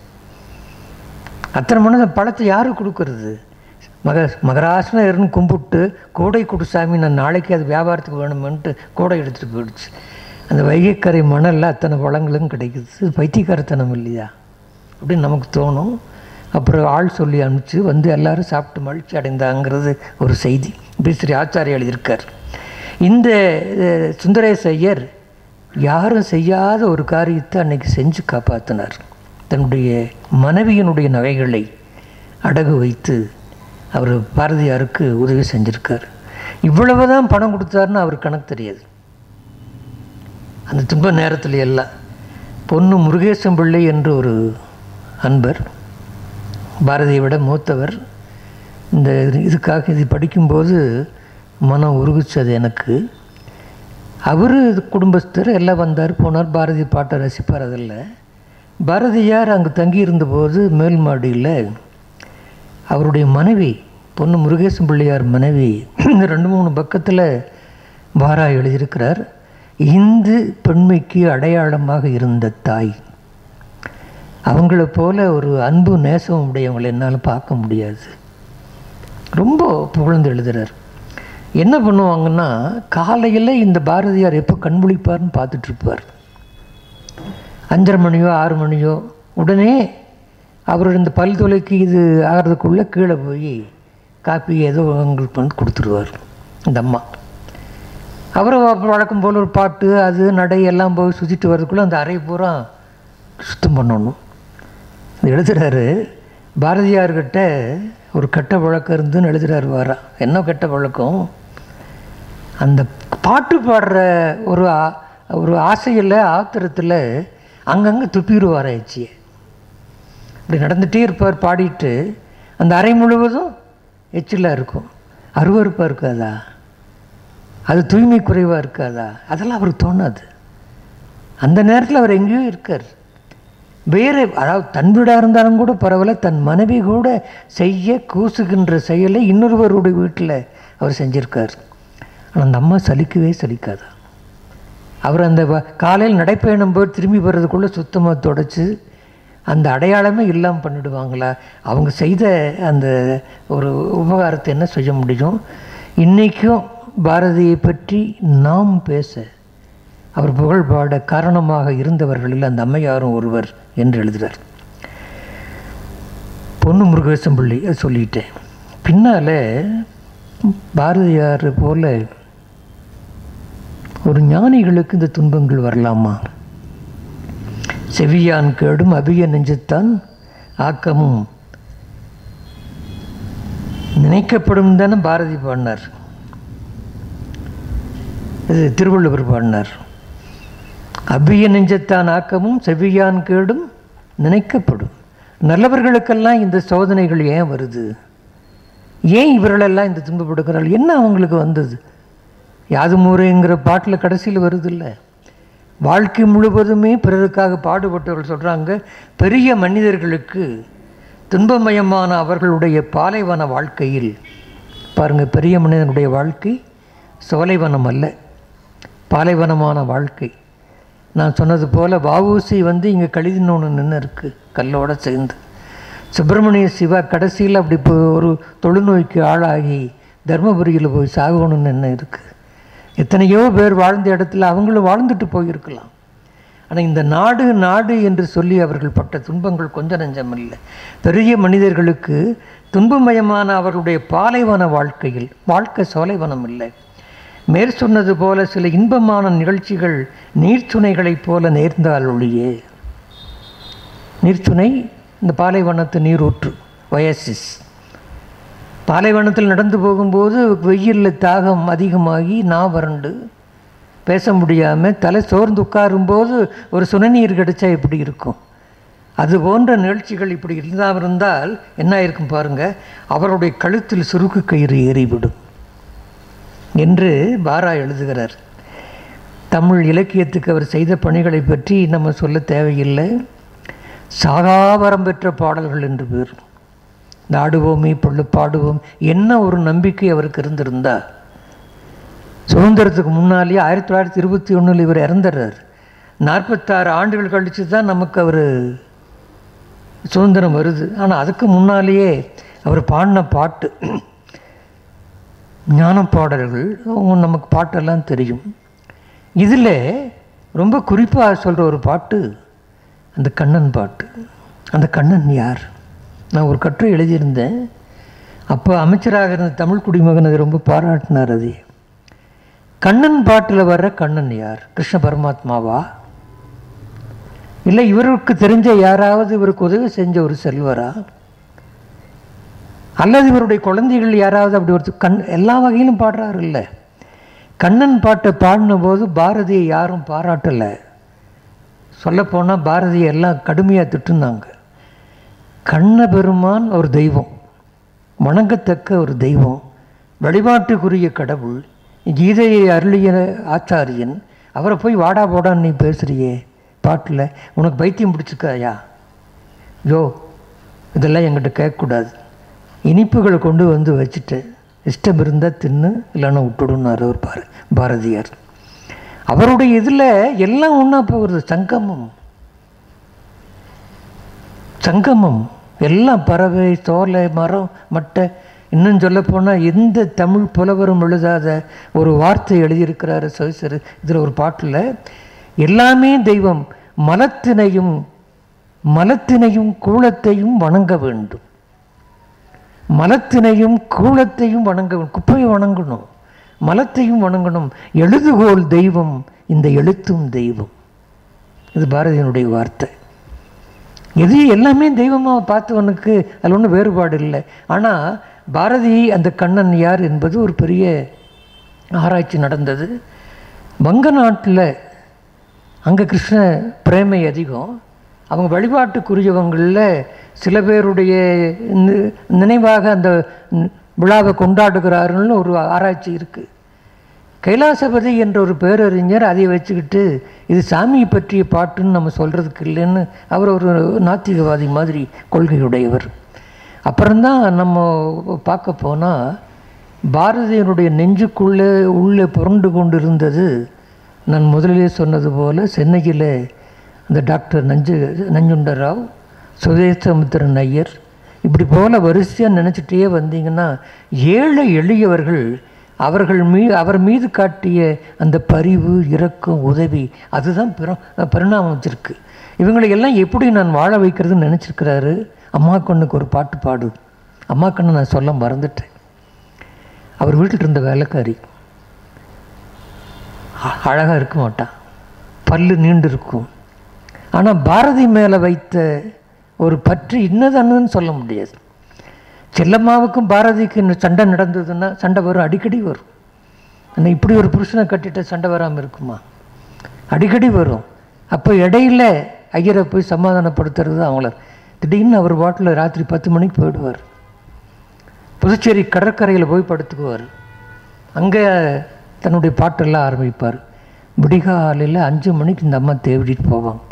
S1: அத்தனை மணி பழத்தை யாரு கொடுக்கறது மக மகராசனர்னு கும்பிட்டு கூடை கொடு சாமி நான் நாளைக்கு அது வியாபாரத்துக்கு வேணுமென்ட்டு கூடை எடுத்துகிட்டு போயிடுச்சு அந்த வைகைக்கரை மணலில் அத்தனை பழங்களும் கிடைக்குது இது பைத்தியக்காரத்தனம் இல்லையா அப்படின்னு நமக்கு தோணும் அப்புறம் ஆள் சொல்லி அனுப்பிச்சு வந்து எல்லாரும் சாப்பிட்டு மகிழ்ச்சி அடைந்தாங்கிறது ஒரு செய்தி இப்படி ஸ்ரீ ஆச்சாரிய எழுதியிருக்கார் இந்த அஹ், சுந்தரேச ஐயர் யாரும் செய்யாத ஒரு காரியத்தை அன்னைக்கு செஞ்சு காப்பாற்றினார் தன்னுடைய மனைவியினுடைய நகைகளை அடகு வைத்து அவர் பாரதியாருக்கு உதவி செஞ்சிருக்கார் இவ்வளவு தான் பணம் கொடுத்தாருன்னு அவர் கணக்கு தெரியாது அந்த துன்ப நேரத்தில் எல்லாம் பொண்ணு முருகேசன் பிள்ளை என்று ஒரு அன்பர் பாரதியை விட மூத்தவர் இந்த இதுக்காக இது படிக்கும்போது மனம் உருகுச்சது எனக்கு அவர் குடும்பஸ்தர் எல்லாம் வந்தார் போனார் பாரதி பாட்டை ரசிப்பார் அதில் பாரதியார் அங்கே தங்கியிருந்தபோது மேல் மாடியில் அவருடைய மனைவி பொண்ணு முருகேசன் பிள்ளையார் மனைவி இந்த ரெண்டு மூணு பக்கத்தில் வாரா எழுதியிருக்கிறார் இந்து பெண்மைக்கு அடையாளமாக இருந்த தாய் அவங்கள போல ஒரு அன்பு நேசம் உடையவங்களை என்னால் பார்க்க முடியாது ரொம்ப புகழ்ந்து எழுதுகிறார் என்ன பண்ணுவாங்கன்னா காலையில் இந்த பாரதியார் எப்போ கண்முழிப்பார்னு பார்த்துட்ருப்பார் அஞ்சரை மணியோ ஆறு மணியோ உடனே அவர் இந்த பல் துளைக்கு இது ஆகிறதுக்குள்ளே கீழே போய் காப்பி ஏதோ உங்களுக்கு பண்ணி கொடுத்துருவார் இந்த அம்மா அவர் வழக்கம் போல் ஒரு பாட்டு அது நடை எல்லாம் போய் சுற்றிட்டு வர்றதுக்குள்ளே அந்த அறை பூரா சுத்தம் பண்ணணும் இது எழுதுகிறாரு பாரதியார்கிட்ட ஒரு கெட்ட பழக்கம் இருந்துன்னு எழுதுகிறாரு வாரா என்ன கெட்ட பழக்கம் அந்த பாட்டு பாடுற ஒரு ஆ- ஒரு ஆசையில் ஆத்திரத்தில் அங்கங்கே துப்பிடுவார் ஆயிடுச்சு இப்படி நடந்துகிட்டே இருப்பார் பாடிட்டு அந்த அறை முழுவதும் எச்சிலாக இருக்கும் அருவருப்பாக இருக்காதா அது தூய்மை குறைவாக இருக்காதா அதெல்லாம் அவருக்கு தோணாது அந்த நேரத்தில் அவர் எங்கேயோ இருக்கார் வேறு அதாவது தன் வீடாக இருந்தாலும் கூட பரவாயில்ல தன் மனைவி கூட செய்ய கூசுகின்ற செயலை இன்னொருவருடைய வீட்டில் அவர் செஞ்சிருக்கார் ஆனால் அந்த அம்மா சலிக்கவே சலிக்காதா அவர் அந்த வ- காலையில் நடைப்பயணம் போய் திரும்பி வர்றதுக்குள்ளே சுத்தமாக தொடச்சி அந்த அடையாளமே இல்லாமல் பண்ணிடுவாங்களா அவங்க செய்த அந்த ஒரு உபகாரத்தை என்ன செய்ய முடியும் இன்றைக்கும் பாரதியை பற்றி நாம் பேச அவர் புகழ் பாட காரணமாக இருந்தவர்களில் அந்த அம்மையாரும் ஒருவர் என்று எழுதுகிறார் பொண்ணு முருகேசன் பிள்ளை அது சொல்லிட்டேன் பின்னால் பாரதியார் போல ஒரு ஞானிகளுக்கு இந்த துன்பங்கள் வரலாமா செவியான் கேடும் அபிய நெஞ்சத்தான் ஆக்கமும் நினைக்கப்படும் தானே பாரதி பாடினார் இது திருவள்ளுவர் பாடினார் அபிய நெஞ்சத்தான் ஆக்கமும் செவியான் கேடும் நினைக்கப்படும் நல்லவர்களுக்கெல்லாம் இந்த சோதனைகள் ஏன் வருது ஏன் இவர்களெல்லாம் இந்த துன்பப்படுகிறார்கள் என்ன அவங்களுக்கு வந்தது யாது முறைங்கிற பாட்டில் கடைசியில் வருதில்ல வாழ்க்கை முழுவதுமே பிறருக்காக பாடுபட்டவர்கள் சொல்கிறாங்க பெரிய மனிதர்களுக்கு துன்பமயமான அவர்களுடைய பாலைவன வாழ்க்கையில் பாருங்கள் பெரிய மனிதனுடைய வாழ்க்கை சோலைவனம் அல்ல பாலைவனமான வாழ்க்கை நான் சொன்னது போல் வஉசி வந்து இங்கே கழுதின்னு ஒன்று நின்று இருக்குது கல்லோட சேர்ந்து சுப்பிரமணிய சிவா கடைசியில் அப்படி இப்போ ஒரு தொழுநோய்க்கு ஆளாகி தர்மபுரியில் போய் சாகணும்னு என்ன இருக்குது எத்தனையோ பேர் வாழ்ந்த இடத்துல அவங்களும் வாழ்ந்துட்டு போயிருக்கலாம் ஆனால் இந்த நாடு நாடு என்று சொல்லி அவர்கள் பட்ட துன்பங்கள் கொஞ்சம் நஞ்சம் இல்லை பெரிய மனிதர்களுக்கு துன்பமயமான அவர்களுடைய பாலைவன வாழ்க்கையில் வாழ்க்கை சோலைவனம் இல்லை மேற் சொன்னது போல சில இன்பமான நிகழ்ச்சிகள் நீர்ச்சுனைகளைப் போல நேர்ந்தால் ஒழியே நீர்ச்சுனை இந்த பாலைவனத்து நீரூற்று வயசிஸ் பாலைவனத்தில் நடந்து போகும்போது வெயிலில் தாகம் அதிகமாகி நா வறண்டு பேச முடியாமல் தலை சோர்ந்து உட்காரும்போது ஒரு சுனநீர் கிடைச்சா எப்படி இருக்கும் அது போன்ற நிகழ்ச்சிகள் இப்படி இருந்தால் இருந்தால் என்ன இருக்கும் பாருங்கள் அவருடைய கழுத்தில் சுருக்கு கயிறு ஏறிவிடும் என்று பாரா எழுதுகிறார் தமிழ் இலக்கியத்துக்கு அவர் செய்த பணிகளை பற்றி நம்ம சொல்ல தேவையில்லை சாகாவரம் பெற்ற பாடல்கள் என்று பேர் நாடுவோமே பொண்ணு பாடுவோம் என்ன ஒரு நம்பிக்கை அவருக்கு இருந்திருந்தா சுதந்திரத்துக்கு முன்னாலேயே ஆயிரத்தி தொள்ளாயிரத்தி இருபத்தி ஒன்றில் இவர் இறந்துடுறார் நாற்பத்தாறு ஆண்டுகள் கழித்து தான் நமக்கு அவர் சுதந்திரம் வருது ஆனால் அதுக்கு முன்னாலேயே அவர் பாடின பாட்டு ஞான பாடல்கள் அவங்க நமக்கு பாட்டெல்லாம் தெரியும் இதில் ரொம்ப குறிப்பாக சொல்கிற ஒரு பாட்டு அந்த கண்ணன் பாட்டு அந்த கண்ணன் யார் நான் ஒரு கட்டுரை எழுதியிருந்தேன் அப்போ அமைச்சராக இருந்த தமிழ் குடிமகன் அதை ரொம்ப பாராட்டினார் அது கண்ணன் பாட்டில் வர்ற கண்ணன் யார் கிருஷ்ண பரமாத்மாவா இல்லை இவருக்கு தெரிஞ்ச யாராவது இவருக்கு உதவி செஞ்ச ஒரு செல்வரா அல்லது இவருடைய குழந்தைகள் யாராவது அப்படி ஒரு கண் எல்லா வகையிலும் பாடுறாரு இல்லை கண்ணன் பாட்டை பாடின போது பாரதியை யாரும் பாராட்டலை சொல்லப்போனால் பாரதியை எல்லாம் கடுமையாக திட்டுனாங்க கண்ண பெருமான் ஒரு தெய்வம் வணங்கத்தக்க ஒரு தெய்வம் வழிபாட்டுக்குரிய கடவுள் கீதையை அருளிய ஆச்சாரியன் அவரை போய் வாடா போடான்னு நீ பேசுகிறியே பாட்டில் உனக்கு பைத்தியம் பிடிச்சிருக்காயா யோ இதெல்லாம் என்கிட்ட கேட்கக்கூடாது இனிப்புகளை கொண்டு வந்து வச்சுட்டேன் இஷ்டம் இருந்தால் தின்னு இல்லைன்னா விட்டுடுன்னாரு அவர் பாரு பாரதியார் அவருடைய இதில் எல்லாம் ஒன்றா போகிறது சங்கமம் சங்கமம் எல்லாம் பறவை சோலை மரம் மட்டை இன்னும் சொல்லப்போனால் எந்த தமிழ் புலவரும் எழுதாத ஒரு வார்த்தை எழுதியிருக்கிறாரு சவிசர் இதில் ஒரு பாட்டில் எல்லாமே தெய்வம் மலத்தினையும் மலத்தினையும் கூலத்தையும் வணங்க வேண்டும் மலத்தினையும் கூலத்தையும் வணங்க வேண்டும். குப்பையை வணங்கணும் மலத்தையும் வணங்கணும் எழுதுகோல் தெய்வம் இந்த எழுத்தும் தெய்வம் இது பாரதியினுடைய வார்த்தை எது எல்லாமே தெய்வமாக பார்த்தவனுக்கு அதில் ஒன்றும் வேறுபாடு இல்லை ஆனால் பாரதி அந்த கண்ணன் யார் என்பது ஒரு பெரிய ஆராய்ச்சி நடந்தது வங்க நாட்டில் அங்கே கிருஷ்ண பிரேமை அதிகம் அவங்க வழிபாட்டுக்குரியவங்களில் சில பேருடைய நி- நினைவாக அந்த ந- விழாவை கொண்டாடுகிறார்கள்னு ஒரு ஆராய்ச்சி இருக்குது கைலாசபதி என்ற ஒரு பேரறிஞர் அதை வச்சுக்கிட்டு இது சாமியை பற்றிய பாட்டுன்னு நம்ம சொல்கிறதுக்கு இல்லைன்னு அவர் ஒரு நாத்திகவாதி மாதிரி கொள்கையுடையவர் அப்புறம்தான் நம்ம பார்க்க போனால் பாரதியனுடைய நெஞ்சுக்குள்ளே உள்ளே புரண்டு கொண்டு இருந்தது நான் முதலிலே சொன்னது போல் சென்னையில் அந்த டாக்டர் நஞ்சு நஞ்சுண்டராவ் சுதேசமுத்திரன் ஐயர் இப்படி போல வரிசையாக நினச்சிட்டே வந்தீங்கன்னா ஏழை எளியவர்கள் அவர்கள் மீ அவர் மீது காட்டிய அந்த பரிவு இரக்கம் உதவி அதுதான் பிர பரிணாமிச்சிருக்கு இவங்களை எல்லாம் எப்படி நான் வாழ வைக்கிறதுன்னு நினச்சிருக்கிறாரு அம்மா கண்ணுக்கு ஒரு பாட்டு பாடு அம்மா கண்ணு நான் சொல்ல மறந்துட்டேன் அவர் வீட்டில் இருந்த வேலைக்காரி அழகாக இருக்க மாட்டான் பல்லு நீண்டு இருக்கும் ஆனால் பாரதி மேலே வைத்த ஒரு பற்று இன்னதானுன்னு சொல்ல முடியாது செல்லம்மாவுக்கும் பாரதிக்கு இந்த சண்டை நடந்ததுன்னா சண்டை வரும் அடிக்கடி வரும் ஆனால் இப்படி ஒரு புருஷனை கட்டிட்ட சண்டை வராமல் இருக்குமா அடிக்கடி வரும் அப்போ இடையில ஐயரை போய் சமாதானப்படுத்துறது அவங்கள திடீர்னு அவர் பாட்டில் ராத்திரி பத்து மணிக்கு போயிடுவார் புதுச்சேரி கடற்கரையில் போய் படுத்துக்குவார் அங்கே தன்னுடைய பாட்டெல்லாம் ஆரம்பிப்பார் விடிகாலையில் அஞ்சு மணிக்கு இந்த அம்மா தேடிட்டு போவாங்க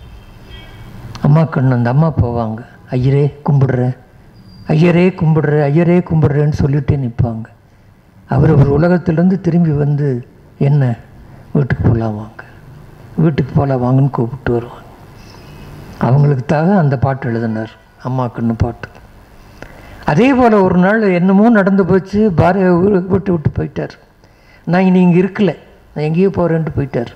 S1: அம்மா கண்ணு அந்த அம்மா போவாங்க ஐயரே கும்பிடுறேன் ஐயரே கும்பிடுறேன் ஐயரே கும்பிடுறேன்னு சொல்லிட்டே நிற்பாங்க அவர் ஒரு உலகத்திலேருந்து திரும்பி வந்து என்ன வீட்டுக்கு போகலாம் வாங்க வீட்டுக்கு போகலாம் வாங்கன்னு கூப்பிட்டு வருவாங்க அவங்களுக்காக அந்த பாட்டு எழுதினார் அம்மா கண்ணு பாட்டு அதே போல் ஒரு நாள் என்னமோ நடந்து போச்சு பாரதி ஊரு விட்டு விட்டு போயிட்டார் நான் இனி இங்கே இருக்கல நான் எங்கேயோ போகிறேன்ட்டு போயிட்டார்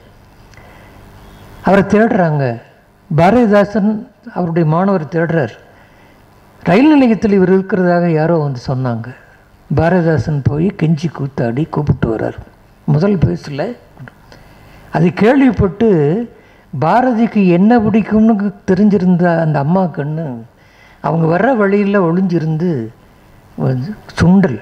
S1: அவரை தேடுறாங்க பாரதிதாசன் அவருடைய மாணவர் தேடுறார் ரயில் நிலையத்தில் இவர் இருக்கிறதாக யாரோ வந்து சொன்னாங்க பாரதிதாசன் போய் கெஞ்சி கூத்தாடி கூப்பிட்டு வர்றார் முதல் பேஸில் அதை கேள்விப்பட்டு பாரதிக்கு என்ன பிடிக்கும்னு தெரிஞ்சிருந்த அந்த அம்மா கண்ணு அவங்க வர்ற வழியில் ஒளிஞ்சிருந்து வந்து சுண்டல்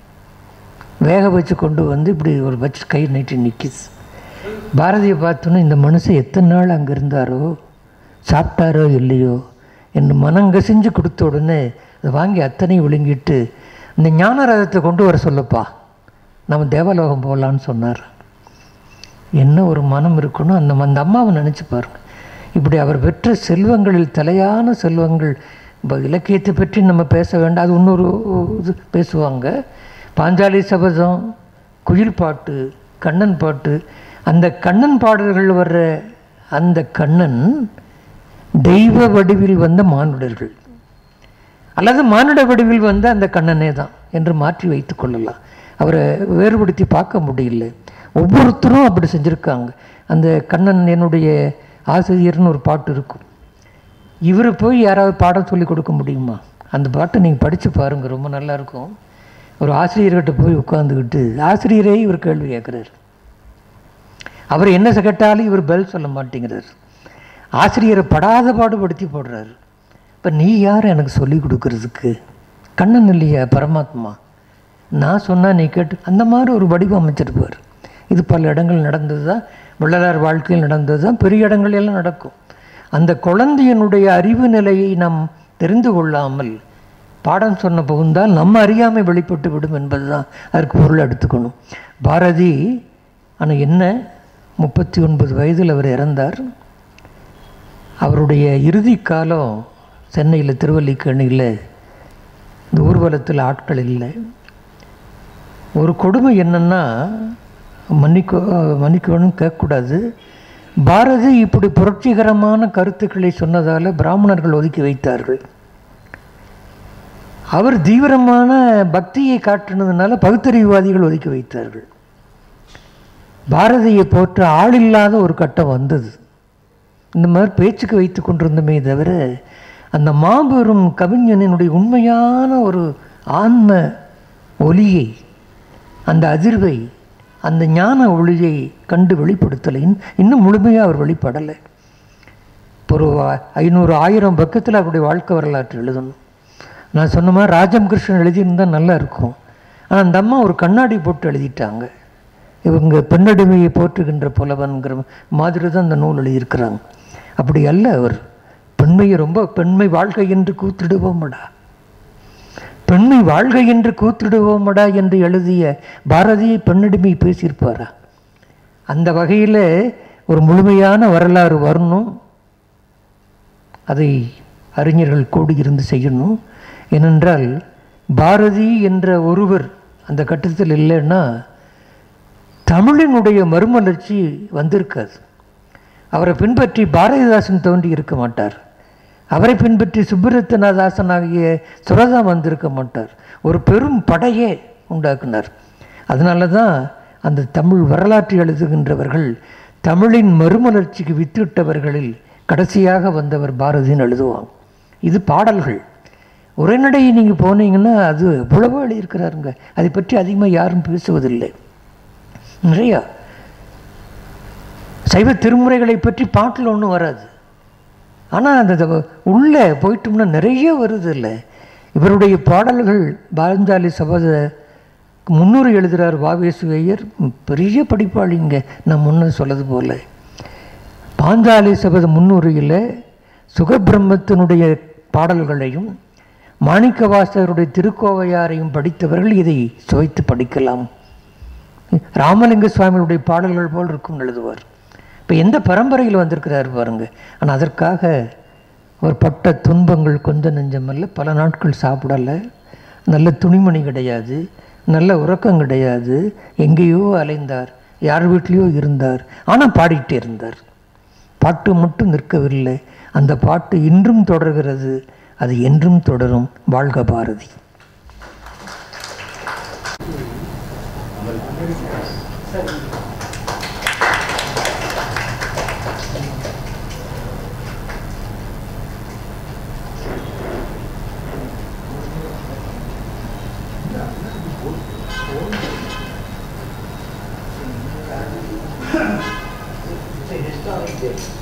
S1: வேக வச்சு கொண்டு வந்து இப்படி ஒரு வச்சு கை நீட்டி நிற்கிது பாரதியை பார்த்தோன்னே இந்த மனுஷன் எத்தனை நாள் அங்கே இருந்தாரோ சாப்பிட்டாரோ இல்லையோ என்று மனம் கசிஞ்சு கொடுத்த உடனே அதை வாங்கி அத்தனையும் விழுங்கிட்டு இந்த ஞான ரதத்தை கொண்டு வர சொல்லப்பா நம்ம தேவலோகம் போகலான்னு சொன்னார் என்ன ஒரு மனம் இருக்கணும் அந்த அந்த அம்மாவை நினச்சி பாருங்க இப்படி அவர் பெற்ற செல்வங்களில் தலையான செல்வங்கள் இப்போ இலக்கியத்தை பற்றி நம்ம பேச வேண்டாம் அது இன்னொரு இது பேசுவாங்க பாஞ்சாலி சபதம் குயில் பாட்டு கண்ணன் பாட்டு அந்த கண்ணன் பாடல்கள் வர்ற அந்த கண்ணன் தெய்வ வடிவில் வந்த மானுடர்கள் அல்லது மானுட வடிவில் வந்த அந்த கண்ணனே தான் என்று மாற்றி வைத்துக் கொள்ளலாம் அவரை வேறுபடுத்தி பார்க்க முடியல ஒவ்வொருத்தரும் அப்படி செஞ்சுருக்காங்க அந்த கண்ணன் என்னுடைய ஆசிரியர்னு ஒரு பாட்டு இருக்கும் இவர் போய் யாராவது பாடம் சொல்லி கொடுக்க முடியுமா அந்த பாட்டை நீங்கள் படித்து பாருங்கள் ரொம்ப நல்லாயிருக்கும் ஒரு ஆசிரியர்கிட்ட போய் உட்காந்துக்கிட்டு ஆசிரியரே இவர் கேள்வி கேட்குறாரு அவர் என்ன கேட்டாலும் இவர் பதில் சொல்ல மாட்டேங்கிறார் ஆசிரியரை படாத பாடுபடுத்தி போடுறாரு இப்போ நீ யார் எனக்கு சொல்லி கொடுக்கறதுக்கு கண்ணன் இல்லையா பரமாத்மா நான் சொன்னால் நீ கேட்டு அந்த மாதிரி ஒரு வடிவம் அமைச்சிருப்பார் இது பல இடங்கள் நடந்தது தான் வள்ளலார் வாழ்க்கையில் நடந்தது தான் பெரிய இடங்கள் எல்லாம் நடக்கும் அந்த குழந்தையினுடைய அறிவு நிலையை நாம் தெரிந்து கொள்ளாமல் பாடம் சொன்ன புகுந்தால் நம்ம அறியாமை வெளிப்பட்டு விடும் என்பது தான் அதற்கு பொருள் எடுத்துக்கணும் பாரதி ஆனால் என்ன முப்பத்தி ஒன்பது வயதில் அவர் இறந்தார் அவருடைய இறுதி காலம் சென்னையில் திருவல்லிக்கேணியில் இந்த ஊர்வலத்தில் ஆட்கள் இல்லை ஒரு கொடுமை என்னென்னா மன்னிக்க மன்னிக்கணும் கேட்கக்கூடாது பாரதி இப்படி புரட்சிகரமான கருத்துக்களை சொன்னதால் பிராமணர்கள் ஒதுக்கி வைத்தார்கள் அவர் தீவிரமான பக்தியை காட்டினதுனால பகுத்தறிவுவாதிகள் ஒதுக்கி வைத்தார்கள் பாரதியை போற்ற ஆள் இல்லாத ஒரு கட்டம் வந்தது இந்த மாதிரி பேச்சுக்கு வைத்து கொண்டிருந்தமே தவிர அந்த மாபெரும் கவிஞனினுடைய உண்மையான ஒரு ஆன்ம ஒலியை அந்த அதிர்வை அந்த ஞான ஒளியை கண்டு வெளிப்படுத்தலை இன்- இன்னும் முழுமையாக அவர் வெளிப்படலை இப்போ ஒரு ஆ- ஐநூறு ஆயிரம் பக்கத்தில் அவருடைய வாழ்க்கை வரலாற்று எழுதணும் நான் சொன்ன மாதிரி ராஜம் கிருஷ்ணன் எழுதியிருந்தால் நல்லா இருக்கும் ஆனால் அந்த அம்மா ஒரு கண்ணாடி போட்டு எழுதிட்டாங்க இவங்க பெண்ணடிமையை போற்றுகின்ற புலவன்கிற மாதிரி தான் அந்த நூல் எழுதியிருக்கிறாங்க அப்படி அல்ல அவர் பெண்மையை ரொம்ப பெண்மை வாழ்க்கை என்று கூத்திடுவோமடா பெண்மை வாழ்க என்று கூத்திடுவோமடா என்று எழுதிய பாரதியை பெண்ணடிமை பேசியிருப்பாரா அந்த வகையில் ஒரு முழுமையான வரலாறு வரணும் அதை அறிஞர்கள் கூடியிருந்து செய்யணும் ஏனென்றால் பாரதி என்ற ஒருவர் அந்த கட்டத்தில் இல்லைன்னா தமிழினுடைய மறுமலர்ச்சி வந்திருக்காது அவரை பின்பற்றி பாரதிதாசன் தோன்றி இருக்க மாட்டார் அவரை பின்பற்றி சுப்பரத்னதாசன் ஆகிய சுரதா வந்திருக்க மாட்டார் ஒரு பெரும் படையே உண்டாக்குனார் அதனால தான் அந்த தமிழ் வரலாற்று எழுதுகின்றவர்கள் தமிழின் மறுமலர்ச்சிக்கு வித்திட்டவர்களில் கடைசியாக வந்தவர் பாரதின்னு எழுதுவாங்க இது பாடல்கள் உரைநடை நீங்கள் போனீங்கன்னா அது எவ்வளவோ எழுதியிருக்கிறாருங்க அதை பற்றி அதிகமாக யாரும் பேசுவதில்லை நிறையா சைவ திருமுறைகளை பற்றி பாட்டில் ஒன்றும் வராது ஆனால் அந்த த- உள்ளே போயிட்டோம்னா நிறைய வருது இல்லை இவருடைய பாடல்கள் பாஞ்சாலி சபத முன்னூறு எழுதுகிறார் வாவேசுவையர் பெரிய படிப்பாளிங்க நான் முன்ன சொல்லது போல பாஞ்சாலி சபத முன்னுரையில் சுகபிரம்மத்தினுடைய பாடல்களையும் மாணிக்கவாசகருடைய திருக்கோவையாரையும் படித்தவர்கள் இதை சுவைத்து படிக்கலாம் ராமலிங்க சுவாமியுடைய பாடல்கள் போல் இருக்கும் எழுதுவார் இப்போ எந்த பரம்பரையில் வந்திருக்கிறார் பாருங்க ஆனால் அதற்காக அவர் பட்ட துன்பங்கள் கொஞ்சம் நெஞ்சமல்ல பல நாட்கள் சாப்பிடலை நல்ல துணிமணி கிடையாது நல்ல உறக்கம் கிடையாது எங்கேயோ அலைந்தார் யார் வீட்லேயோ இருந்தார் ஆனால் பாடிட்டே இருந்தார் பாட்டு மட்டும் நிற்கவில்லை அந்த பாட்டு இன்றும் தொடர்கிறது அது என்றும் தொடரும் வாழ்க பாரதி historic day.